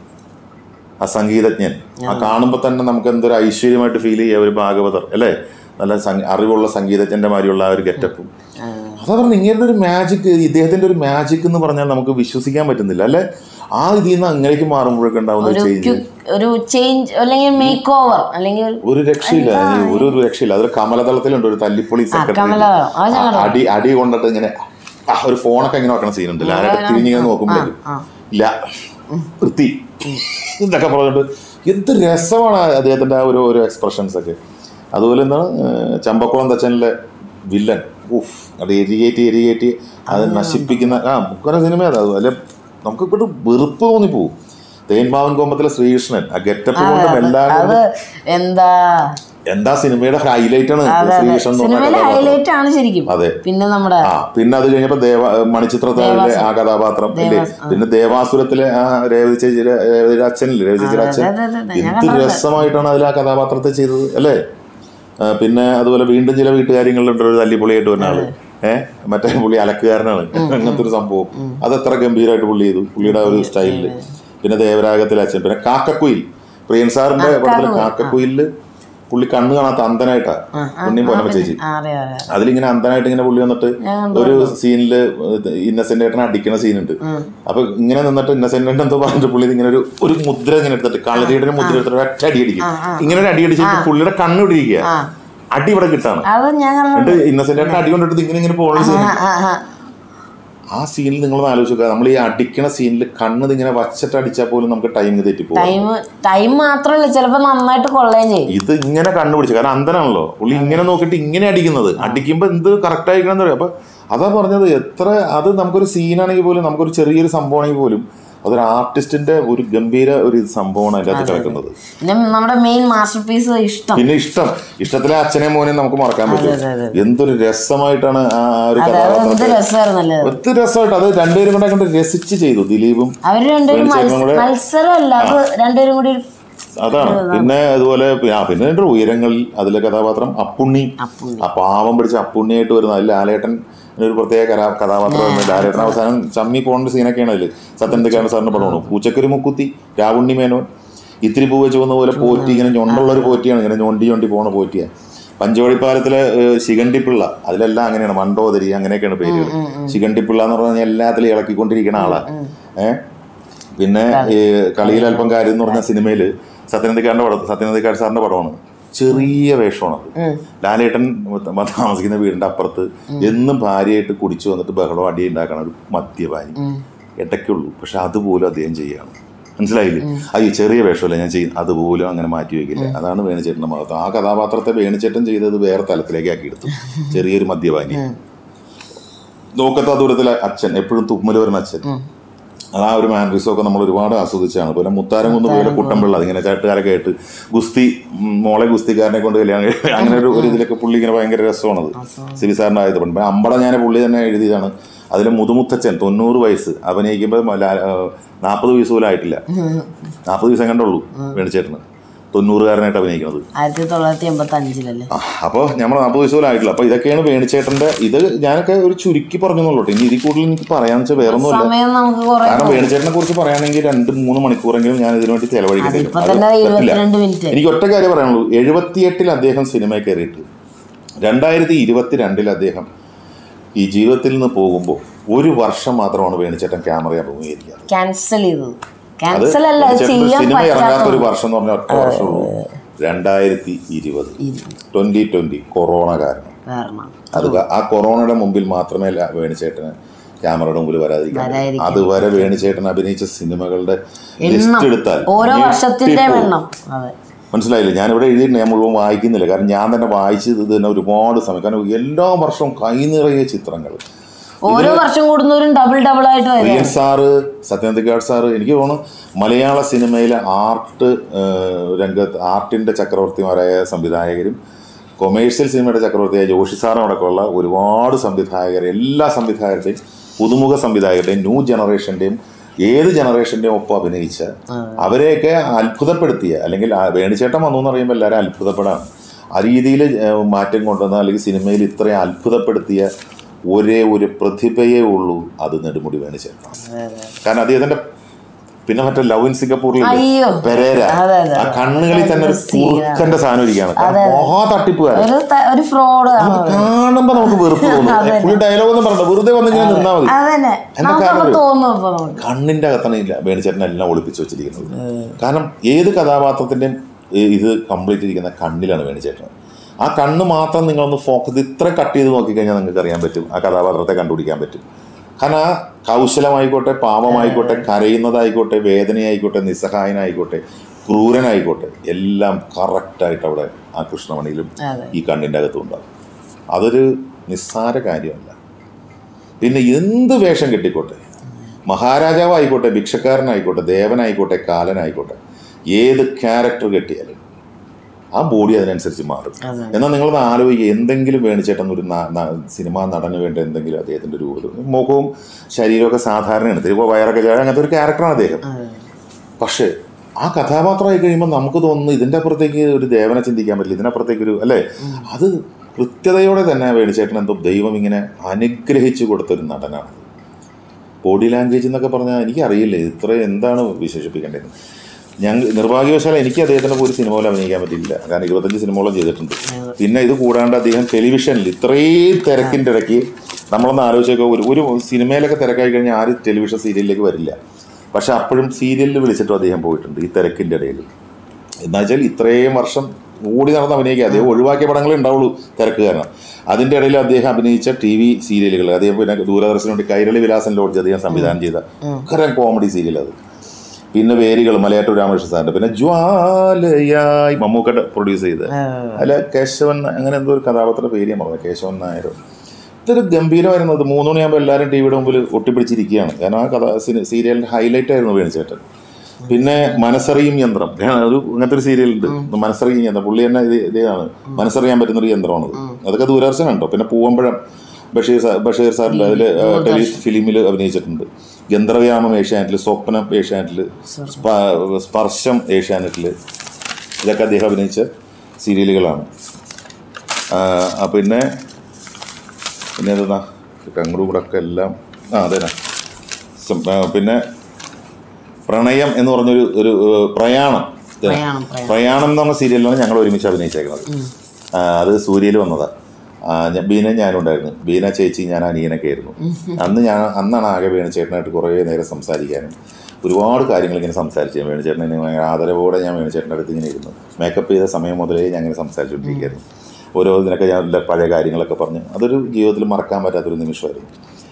ആ സംഗീതജ്ഞൻ ആ കാണുമ്പോൾ തന്നെ നമുക്ക് എന്തൊരു ഐശ്വര്യമായിട്ട് ഫീൽ ചെയ്യുക ഒരു ഭാഗവതർ അല്ലേ നല്ല സംഗ- അറിവുള്ള സംഗീതജ്ഞന്റെ മാതിരിയുള്ള ആ ഒരു ഗെറ്റപ്പും അതാ പറഞ്ഞ ഇങ്ങനെ ഒരു മാജിക് ഇദ്ദേഹത്തിന്റെ ഒരു മാജിക് എന്ന് പറഞ്ഞാൽ നമുക്ക് വിശ്വസിക്കാൻ പറ്റുന്നില്ല അല്ലെ ആ ഇതിൽ നിന്ന് അങ്ങനെയൊക്കെ മാറുമ്പോഴൊക്കെ ഉണ്ടാവുന്ന ഒരു ചേഞ്ച്
ക്യു- ഒരു ചേഞ്ച് അല്ലെങ്കിൽ മേക്ക് ഓവർ അല്ലെങ്കിൽ ഒരു-
ഒരു രക്ഷയില്ല ഈ ഒരു ഒരു രക്ഷയില്ല അതൊരു കമലതളത്തിലുണ്ട് ഒരു തല്ലിപ്പൊളി സെക്രട്ടറി
കമലതളം. അത് ഞാൻ
അടി അടി കൊണ്ടിട്ട് ഇങ്ങനെ ആ, ഒരു ഫോണൊക്കെ ഇങ്ങനെ വെക്കണ സീനുണ്ട് ലാലായിട്ട് തിരിഞ്ഞിങ്ങനെ നോക്കുമ്പോഴേക്കും ഇല്ല വൃത്തി ഇതൊക്കെ പറഞ്ഞിട്ട് എന്ത് രസമാണ് അദ്ദേഹത്തിന്റെ ആ ഒരു ഒരു എക്സ്പ്രഷൻസ് ഒക്കെ അതുപോലെ എന്താണ് ഏഹ്, ചമ്പക്കുളം തച്ചനിലെ വില്ലൻ ഉഫ് അത് എരികേറ്റി എരികേറ്റി അത് നശിപ്പിക്കുന്ന ആ മുക്കര സിനിമ അത് അല്ലെ നമുക്ക് ഇപ്പോഴും വെറുപ്പ് തോന്നിപ്പോവും തേന്മാവൻ കോമ്പത്തിലെ ശ്രീകൃഷ്ണൻ ആ ഗെറ്റപ്പ് കൊണ്ടും എല്ലാം
അത്
കൊണ്ടും
എന്താ
എന്താ സിനിമയുടെ ഹൈലൈറ്റ് ആണ്
അതെ അതെ
ശ്രീകൃഷ്ണൻ എന്ന് പറഞ്ഞ
സിനിമയിലെ
കഥാപാത്രം
ഹൈലൈറ്റ് ആണ് ശരിക്കും
അതെ.
പിന്നെ നമ്മുടെ
ആ പിന്നെ അത് കഴിഞ്ഞപ്പോ ദേവ മണിച്ചിത്രത്താഴിലെ ആ കഥാപാത്രം അല്ലേ പിന്നെ ദേവാസുരത്തിലെ ആ രേവതി ചേച്ചിയുടെ രേവതിയുടെ അച്ഛനില്ലേ രേവതി ചേച്ചിയുടെ അച്ഛൻ
അതെ, അതെ, അതെ. ഞാൻ
എന്ത് രസമായിട്ടാണ് അതിൽ ആ കഥാപാത്രത്തെ ചെയ്തത് അല്ലേ ആ, പിന്നെ അതുപോലെ വീണ്ടും ചില വീട്ടുകാര്യങ്ങളിലുണ്ട് ഒരു തല്ലിപ്പൊളിയായിട്ട് വരുന്ന ആള് ഏഹ് മറ്റേ പുള്ളി അലക്കുകാരനാണ് അങ്ങനത്തെ ഒരു സംഭവം അത് എത്ര ഗംഭീരമായിട്ട് പുള്ളി ചെയ്തു പുള്ളിയുടെ ആ ഒരു സ്റ്റൈലില് പിന്നെ ദേവരാഗത്തിലെ അച്ഛൻ പിന്നെ കാക്കക്കുയിൽ പ്രിയൻ സാറിന്റെ പടത്തിൽ കാക്കക്കുയിലില് പുള്ളി കണ്ണ് കാണാത്ത അന്ധനായിട്ടാ പുണ്യം പോനമ്മ ചേച്ചി
ആ, അറിയാം അറിയാം
അതിലിങ്ങനെ അന്ധനായിട്ട് ഇങ്ങനെ പുള്ളി വന്നിട്ട് ഒരു സീനില് ഇന്നസെന്റ് ഏട്ടനെ അടിക്കണ സീനുണ്ട് അപ്പൊ ഇങ്ങനെ നിന്നിട്ട് ഇന്നസെന്റ് എന്തോ പറഞ്ഞിട്ട് പുള്ളി ഇങ്ങനെ ഒരു ഒരു മുദ്ര ഇങ്ങനെ എടുത്തിട്ട് കളരിയുടെ മുദ്ര എടുത്തിട്ട് ഒറ്റ അടി അടിക്കും ഇങ്ങനെ ഒരു അടി അടിച്ചിട്ട് പുള്ളിയുടെ കണ്ണ് ഇവിടെ ഇരിക്കുക അടി ഇവിടെ കിട്ടാണ്
അത് ഞാൻ കണ്ടു.
എന്നിട്ട് ഇന്നസെന്റ് ഏട്ടനെ അടി കൊണ്ടിട്ട് ഇങ്ങനെ ഇങ്ങനെ പോകുന്ന സീൻ
ആ, ആ, ആ.
ആ സീനിൽ നിങ്ങൾ ആലോചിച്ച് നോക്കുക നമ്മൾ ഈ അടിക്കണ സീനിൽ കണ്ണ് ഇങ്ങനെ വച്ചിട്ട് അടിച്ചാൽ പോലും നമുക്ക് ടൈം തെറ്റിപ്പോകും
ടൈം ടൈം മാത്രല്ല ചിലപ്പോ നന്നായിട്ട് കൊള്ളുകയും ചെയ്യും
ഇത് ഇങ്ങനെ കണ്ടുപിടിച്ചു കാരണം അന്ധനാണല്ലോ പുള്ളി ഇങ്ങനെ നോക്കിയിട്ട് ഇങ്ങനെ അടിക്കുന്നത് അടിക്കുമ്പോൾ എന്ത് കറക്റ്റ് ആയിരിക്കണം എന്ന് പറയും അപ്പൊ അതാ പറഞ്ഞത് എത്ര അത് നമുക്കൊരു സീനാണെങ്കിൽ പോലും നമുക്കൊരു ചെറിയൊരു സംഭവമാണെങ്കിൽ പോലും അതൊരു ആർട്ടിസ്റ്റിന്റെ ഒരു ഗംഭീര ഒരു സംഭവമാണ് അതിൻ്റെ അകത്ത് കിടക്കുന്നത്
പിന്നെ നമ്മുടെ മെയിൻ മാസ്റ്റർ പീസ് ഇഷ്ടം
പിന്നെ ഇഷ്ടം ഇഷ്ടത്തിലെ അച്ഛനെ മോനെ നമുക്ക് മറക്കാൻ പറ്റും
അതെ, അതെ.
എന്തൊരു രസമായിട്ടാണ് ആ ആ ഒരു
അതെ അത് എന്ത്
കഥാപാത്രത്തെ
രസമായിരുന്നല്ലേ അത്.
ഒത്തിരി രസമായിട്ട് അത് രണ്ടുപേരും കൂടെ കണ്ട് രസിച്ച് ചെയ്തു ദിലീപും
അവര് രണ്ടുപേരും
വേണിച്ചേട്ടനും
മത്സ-
കൂടെ-
മത്സരമല്ല അത് രണ്ടുപേരും കൂടി
അതാണ് പിന്നെ അതുപോലെ ആ പിന്നെ ഉണ്ട് ഉയരങ്ങളിൽ അതിലെ കഥാപാത്രം അപ്പുണ്ണി
അപ്പുണ്ണി.
ആ പാവം പിടിച്ച അപ്പുണ്ണിയായിട്ട് വരുന്ന അതിൽ ലാലേട്ടൻ ഒരു പ്രത്യേക കരാ- കഥാപാത്രമായിരുന്നു ലാലേട്ടൻ അവസാനം ചമ്മി പോകേണ്ട സീനൊക്കെയാണ് അതിൽ സത്യൻ സാറിന്റെ പടമാണ് പൂച്ചക്കരി മുക്കുത്തി രാവുണ്ണി മേനോൻ ഇത്തിരി പൂവ ചുവന്ന പോലെ പോറ്റി ഇങ്ങനെ ഞൊണ്ടുള്ള ഒരു പോറ്റിയാണ് ഇങ്ങനെ ഞൊണ്ടി ഞൊണ്ടി പോണ പോറ്റിയ പഞ്ചവടിപ്പാലത്തിലെ ഏഹ്, ശിഖണ്ഡിപ്പിള്ള അതിലെല്ലാം അങ്ങനെയാണ് മണ്ടോദരി അങ്ങനെയൊക്കെയാണ് പേരുകൾ ശിഖണ്ഡിപ്പിള്ള എന്ന് പറഞ്ഞാൽ എല്ലാത്തിലും ഇളക്കിക്കൊണ്ടിരിക്കുന്ന ആളാ ഏഹ് പിന്നെ ഈ കളിയിൽ അല്പം കാര്യം എന്ന് പറഞ്ഞ സിനിമയിൽ സത്യനന്ദിക്കാരൻ്റെ പടം സത്യനന്ദിക്കാട് സാറിന്റെ പടമാണ് ചെറിയ വേഷമാണ് അത് ലാലേട്ടൻ താമസിക്കുന്ന വീടിന്റെ അപ്പുറത്ത് എന്നും ഭാര്യയായിട്ട് കുടിച്ചു വന്നിട്ട് ബഹളം അടി ഉണ്ടാക്കണ ഒരു മദ്യപാനി ഇടയ്ക്കുള്ളൂ പക്ഷെ അതുപോലും അദ്ദേഹം ചെയ്യാണ് മനസ്സിലായില്ലേ അത് ഈ ചെറിയ വേഷമല്ല ഞാൻ ചെയ്യും അതുപോലും അങ്ങനെ മാറ്റി വെക്കില്ല അതാണ് വേണിച്ചേട്ടൻ്റെ മഹത്വം ആ കഥാപാത്രത്തെ വേണിച്ചേട്ടൻ ചെയ്തത് വേറെ തലത്തിലേക്ക് ആക്കി എടുത്തു ചെറിയൊരു മദ്യപാനി നോക്കത്ത ദൂരത്തിലെ അച്ഛൻ എപ്പോഴും തുമ്മൽ വരുന്ന അച്ഛൻ അത് ആ ഒരു മാൻറിസം ഒക്കെ നമ്മൾ ഒരുപാട് ആസ്വദിച്ചാണ് പിന്നെ മുത്താരം കുന്ന് വീട് കുട്ടമ്പിള്ള അതിങ്ങനെ ചാട്ടുകാരൊക്കെ ആയിട്ട് ഗുസ്തി ഉം, മോളെ ഗുസ്തിക്കാരനെ കൊണ്ട് കല്യാണം കഴി- അങ്ങനെ ഒരു ഒരു ഇതിലൊക്കെ പുള്ളി ഇങ്ങനെ ഭയങ്കര രസമാണത് സിബി സാറിൻ്റെ ആയത് പിന്നെ അമ്പട ഞാൻ പുള്ളി തന്നെ എഴുതിയതാണ് അതിൽ മുതുമുത്തച്ഛൻ തൊണ്ണൂറ് വയസ്സ് അഭിനയിക്കുമ്പോൾ നാൽപ്പത് വയസ്സ് പോലും ആയിട്ടില്ല നാൽപ്പത് ദിവസം കണ്ടുള്ളൂ വേണിച്ചേട്ടന് തൊണ്ണൂറുകാരനായിട്ട് അഭിനയിക്കുന്നത്
ആയിരത്തി തൊള്ളായിരത്തി എൺപത്തി അഞ്ചിലല്ലേ
അപ്പോൾ നമ്മൾ നാൽപ്പത് വയസ്സ് പോലും ആയിട്ടില്ല അപ്പോൾ ഇതൊക്കെയാണ് വേണിച്ചേട്ടൻ്റെ ഇത് ഞാനൊക്കെ ഒരു ചുരുക്കി പറഞ്ഞെന്നുള്ളൂ ഇനി ഇതിൽ കൂടുതൽ എനിക്ക് പറയാന്ന് വെച്ചാൽ വേറെ ഒന്നുമില്ല
സമയം നമുക്ക് കുറെ
കാരണം വേണുചേട്ടനെ കുറിച്ച് പറയുകയാണെങ്കിൽ രണ്ട് മൂന്ന് മണിക്കൂറെങ്കിലും ഞാൻ ഇതിനു വേണ്ടി ചെലവഴിക്കേണ്ടി വരും.
ഇപ്പൊ
അത്
തന്നെ
പറ്റില്ല.
ഇരുപത്തിരണ്ട് മിനിറ്റ്
എനിക്ക് ഒറ്റ കാര്യം പറയാനുള്ളൂ എഴുപത്തിയെട്ടിൽ അദ്ദേഹം സിനിമയിൽ കയറിയിട്ട് രണ്ടായിരത്തി ഇരുപത്തിരണ്ടിൽ അദ്ദേഹം ഈ ജീവിതത്തിൽ നിന്ന് പോകുമ്പോൾ ഒരു വർഷം മാത്രമാണ് വേണിച്ചേട്ടൻ ക്യാമറ അഭിമുഖീകരിക്കാറ്
ക്യാൻസൽ ചെയ്തത്
അത്
ക്യാൻസൽ അല്ല അത്
വേണിച്ചേട്ടൻ്റെ
ചെയ്യാൻ
സിനിമ ഇറങ്ങാത്ത
പറ്റാത്ത
ഒരു വർഷം എന്ന് പറഞ്ഞാൽ ഒറ്റ വർഷമുള്ളൂ രണ്ടായിരത്തി ഇരുപത് ട്വന്റി ട്വന്റി കൊറോണ കാരണം
കാരണം
അത് ക- ആ കൊറോണയുടെ മുമ്പിൽ മാത്രമേ ല- വേണിച്ചേട്ടന് ക്യാമറയുടെ മുമ്പിൽ വരാതിരിക്കാൻ കഴിയൂ.
വരാതിരിക്കാൻ.
അതുവരെ വേണിച്ചേട്ടൻ അഭിനയിച്ച സിനിമകളുടെ
എണ്ണം
ലിസ്റ്റ് എടുത്താൽ
ഓരോ വർഷത്തിന്റെ
ഞെട്ടിപ്പോകും.
എണ്ണം അതെ
മനസ്സിലായില്ലേ ഞാനിവിടെ എഴുതിയിട്ടുണ്ട് ഞാൻ മുഴുവൻ വായിക്കുന്നില്ല കാരണം ഞാൻ തന്നെ വായിച്ച് ഇത് തന്നെ ഒരുപാട് സമയം കാരണം എല്ലാ വർഷവും കൈ നിറയെ ചിത്രങ്ങൾ
ഓരോ വർഷം കൂടുന്നവരും ഡബിൾ ഡബിൾ ആയിട്ട് വരിക
പ്രിയൻ സാറ് സത്യനന്ദിക്കാട് സാറ് എനിക്ക് തോന്നുന്നു മലയാള സിനിമയിലെ ആർട്ട് ഏഹ്, രംഗത്ത് ആർട്ടിൻ്റെ ചക്രവർത്തിമാരായ സംവിധായകരും കൊമേഴ്സ്യൽ സിനിമയുടെ ചക്രവർത്തിയായ ജോഷി സാറിനോടൊക്കെയുള്ള ഒരുപാട് സംവിധായകർ എല്ലാ സംവിധായകരുടെയും പുതുമുഖ സംവിധായകരുടെയും ന്യൂ ജനറേഷൻ്റെയും ഏത് ജനറേഷൻ്റെയും ഒപ്പം അഭിനയിച്ച അവരെയൊക്കെ അത്ഭുതപ്പെടുത്തിയ അല്ലെങ്കിൽ ആ വേണിച്ചേട്ടൻ വന്നു എന്ന് പറയുമ്പോൾ എല്ലാവരും അത്ഭുതപ്പെടാം ആ രീതിയിൽ മാറ്റം കൊണ്ടുവന്ന അല്ലെങ്കിൽ സിനിമയിൽ ഇത്രയും അത്ഭുതപ്പെടുത്തിയ ഒരേ ഒരു പ്രതിഭയേ ഉള്ളൂ അത് നെടുമുടി വേണിച്ചേട്ടനാണ് കാരണം അദ്ദേഹത്തിന്റെ പിന്നെ മറ്റേ ലവ് ഇൻ സിംഗപ്പൂരിൽ
അയ്യോ.
പെരേര
അതെ, അതെ.
ആ കണ്ണുകളിൽ തന്നെ ഒരു കുറുക്കന്റെ സാധനം ഇരിക്കുകയാണ് കാരണം മഹാ തട്ടിപ്പുകാരൻ
ഒരു ത- ഒരു ഫ്രോഡ് ആണ്
അത് കാണുമ്പോ നമുക്ക് വെറുപ്പ് തോന്നും പുള്ളി ഡയലോഗ് ഒന്നും പറയണ്ട വെറുതെ വന്നിങ്ങനെ നിന്നാ മതി
അതന്നെ
എന്താ
നമുക്കപ്പോ
കാരണം?
തോന്നും അപ്പൊ നമുക്ക്
കണ്ണിന്റെ അകത്താണ് ഇല്ല വേണിച്ചേട്ടൻ എല്ലാം ഒളിപ്പിച്ച് വെച്ചിരിക്കുന്നത് കാരണം ഏത് കഥാപാത്രത്തിന്റെയും ഏ, ഇത് കംപ്ലീറ്റ് ഇരിക്കുന്ന കണ്ണിലാണ് വേണിച്ചേട്ടൻ ആ കണ്ണ് മാത്രം നിങ്ങളൊന്ന് ഫോക്കസ് ഇത്ര കട്ട് ചെയ്ത് നോക്കിക്കഴിഞ്ഞാൽ നിങ്ങൾക്ക് അറിയാൻ പറ്റും ആ കഥാപാത്രത്തെ കണ്ടുപിടിക്കാൻ പറ്റും കാരണം ആ കൗശലമായിക്കോട്ടെ പാപമായിക്കോട്ടെ കരയുന്നതായിക്കോട്ടെ വേദനയായിക്കോട്ടെ നിസ്സഹായനായിക്കോട്ടെ ക്രൂരനായിക്കോട്ടെ എല്ലാം കറക്റ്റായിട്ട് അവിടെ ആ കൃഷ്ണമണിയിലും
അതെ.
ഈ കണ്ണിൻ്റെ അകത്തും ഉണ്ടാകും അതൊരു നിസ്സാര കാര്യമല്ല പിന്നെ എന്ത് വേഷം കെട്ടിക്കോട്ടെ മഹാരാജാവായിക്കോട്ടെ ഭിക്ഷക്കാരനായിക്കോട്ടെ ദേവനായിക്കോട്ടെ കാലനായിക്കോട്ടെ ഏത് ക്യാരക്ടർ കെട്ടിയാലും ആ ബോഡി അതിനനുസരിച്ച് മാറും
അതെ.
എന്നാൽ നിങ്ങളൊന്ന് ആലോചിക്കുക എന്തെങ്കിലും വേണിച്ചേട്ടൻ ഒരു ന- ന- സിനിമാ നടന് വേണ്ട എന്തെങ്കിലും അദ്ദേഹത്തിന്റെ രൂപത്തിൽ മുഖവും ശരീരമൊക്കെ സാധാരണയാണ് ചിലപ്പോൾ വയറൊക്കെ ചാടി അങ്ങനത്തെ ഒരു ക്യാരക്ടറാണ് അദ്ദേഹം പക്ഷേ ആ കഥാപാത്രമായി കഴിയുമ്പോൾ നമുക്ക് തോന്നുന്നു ഇതിൻ്റെ അപ്പുറത്തേക്ക് ഒരു ദേവനെ ചിന്തിക്കാൻ പറ്റില്ല ഇതിനപ്പുറത്തേക്ക് ഒരു അല്ലേ അത് കൃത്യതയോടെ തന്നെ വേണിച്ചേട്ടൻ എന്തോ ദൈവം ഇങ്ങനെ അനുഗ്രഹിച്ചു കൊടുത്തൊരു നടനാണ് ബോഡി ലാംഗ്വേജ് എന്നൊക്കെ പറഞ്ഞാൽ എനിക്കറിയില്ല ഇത്ര എന്താണ് വിശേഷിപ്പിക്കേണ്ടത് ഞങ്ങൾ നിർഭാഗ്യവശാൽ എനിക്ക് അദ്ദേഹത്തിൻ്റെ ഒരു സിനിമയിൽ അഭിനയിക്കാൻ പറ്റില്ല കാരണം ഇരുപത്തഞ്ച് സിനിമകളും ചെയ്തിട്ടുണ്ട് പിന്നെ ഇത് കൂടാണ്ട് അദ്ദേഹം ടെലിവിഷനിൽ ഇത്രയും തിരക്കിൻ്റെ ഇടയ്ക്ക് നമ്മളൊന്ന് ആലോചിച്ചൊക്കെ ഒരു ഒരു സിനിമയിലൊക്കെ തിരക്കായി കഴിഞ്ഞാൽ ആരും ടെലിവിഷൻ സീരിയലിലേക്ക് വരില്ല പക്ഷെ അപ്പോഴും സീരിയലിൽ വിളിച്ചിട്ടും അദ്ദേഹം പോയിട്ടുണ്ട് ഈ തിരക്കിൻ്റെ ഇടയിൽ എന്ന് വെച്ചാൽ ഇത്രയും വർഷം ഓടി നടന്ന് അഭിനയിക്കുക അദ്ദേഹം ഒഴിവാക്കിയ പടങ്ങളേ ഉണ്ടാവുള്ളൂ തിരക്ക് കാരണം അതിൻ്റെ ഇടയിൽ അദ്ദേഹം അഭിനയിച്ച ടി വി സീരിയലുകൾ അദ്ദേഹം പിന്നെ ദൂരദർശന് വേണ്ടി കൈരളി വിലാസൻ ലോഡ്ജ് അദ്ദേഹം സംവിധാനം ചെയ്ത ഭയങ്കര കോമഡി സീരിയൽ അത് പിന്നെ വേരുകൾ മലയാറ്റൂർ രാമകൃഷ്ണ സാറിൻ്റെ പിന്നെ ജ്വാലയായി മമ്മൂക്കട്ട് പ്രൊഡ്യൂസ് ചെയ്ത് അല്ല കേശവൻ അങ്ങനെ എന്തോ ഒരു കഥാപാത്ര പേര് ഞാൻ പറഞ്ഞു കേശവൻ നായരോ ഇതൊരു ഗംഭീരമായിരുന്നു അത് മൂന്ന് മണിയാകുമ്പോൾ എല്ലാവരും ടി വിയുടെ മുമ്പിൽ ഒട്ടിപ്പിടിച്ചിരിക്കുകയാണ് കാരണം ആ കഥ സീരിയലിൻ്റെ ഹൈലൈറ്റ് ആയിരുന്നു വേണിച്ചേട്ടൻ പിന്നെ മനസ്സറിയും യന്ത്രം ഒരു അങ്ങനത്തെ ഒരു സീരിയൽ ഉണ്ട് മനസ്സറിയും യന്ത്രം പുള്ളി തന്നെ ഇത് ഇതാണ് മനസ്സറിയാൻ പറ്റുന്ന ഒരു യന്ത്രമാണത് അതൊക്കെ ദൂരദർശനം ഉണ്ടോ പിന്നെ പൂവമ്പഴം ബഷീർ സാർ ബഷീർ സാറിൽ അതിൽ ടെലി ഫിലിമിൽ അഭിനയിച്ചിട്ടുണ്ട് ഗന്ധർവ്യാമം ഏഷ്യാനെറ്റിൽ സ്വപ്നം ഏഷ്യാനെറ്റിൽ സ്പ- സ്പർശം ഏഷ്യാനെറ്റിൽ ഇതൊക്കെ അദ്ദേഹം അഭിനയിച്ച സീരിയലുകളാണ് ആ, ആ, പിന്നെ പിന്നെ എന്താ കങ്ങടു കൂടെ ഒക്കെ എല്ലാം ആ അതെ പിന്നെ പ്രണയം എന്ന് പറഞ്ഞൊരു ഒരു ഏഹ്, പ്രയാണം ഇത്
പ്രയാണം പ്രയാണം
പ്രയാണം എന്ന് പറഞ്ഞ സീരിയലിലാണ് ഞങ്ങൾ ഒരുമിച്ച് അഭിനയിച്ചേക്കുന്നത് ആ, അത് സൂര്യയിൽ വന്നതാണ് ബീന ഞാനും ഉണ്ടായിരുന്നു ബീന ചേച്ചി ഞാൻ അനിയനൊക്കെ ആയിരുന്നു അന്ന് ഞാൻ അന്നാണ് ആകെ വേണുചേട്ടനായിട്ട് കുറേ നേരം സംസാരിക്കാനും ഒരുപാട് കാര്യങ്ങൾ ഇങ്ങനെ സംസാരിച്ചു വേണുചേട്ടനെ ഭയങ്കര ആദരവോടെ ഞാൻ വേണുചേട്ടൻ്റെ അടുത്ത് ഇങ്ങനെ ഇരുന്നു മേക്കപ്പ് ചെയ്ത സമയം മുതലേ ഞാൻ ഇങ്ങനെ സംസാരിച്ചുകൊണ്ടിരിക്കുകയായിരുന്നു ഓരോ ഇതിനൊക്കെ ഞാൻ എൻ്റെ പഴയ കാര്യങ്ങളൊക്കെ പറഞ്ഞ് അതൊരു ജീവിതത്തിൽ മറക്കാൻ പറ്റാത്തൊരു നിമിഷമായിരുന്നു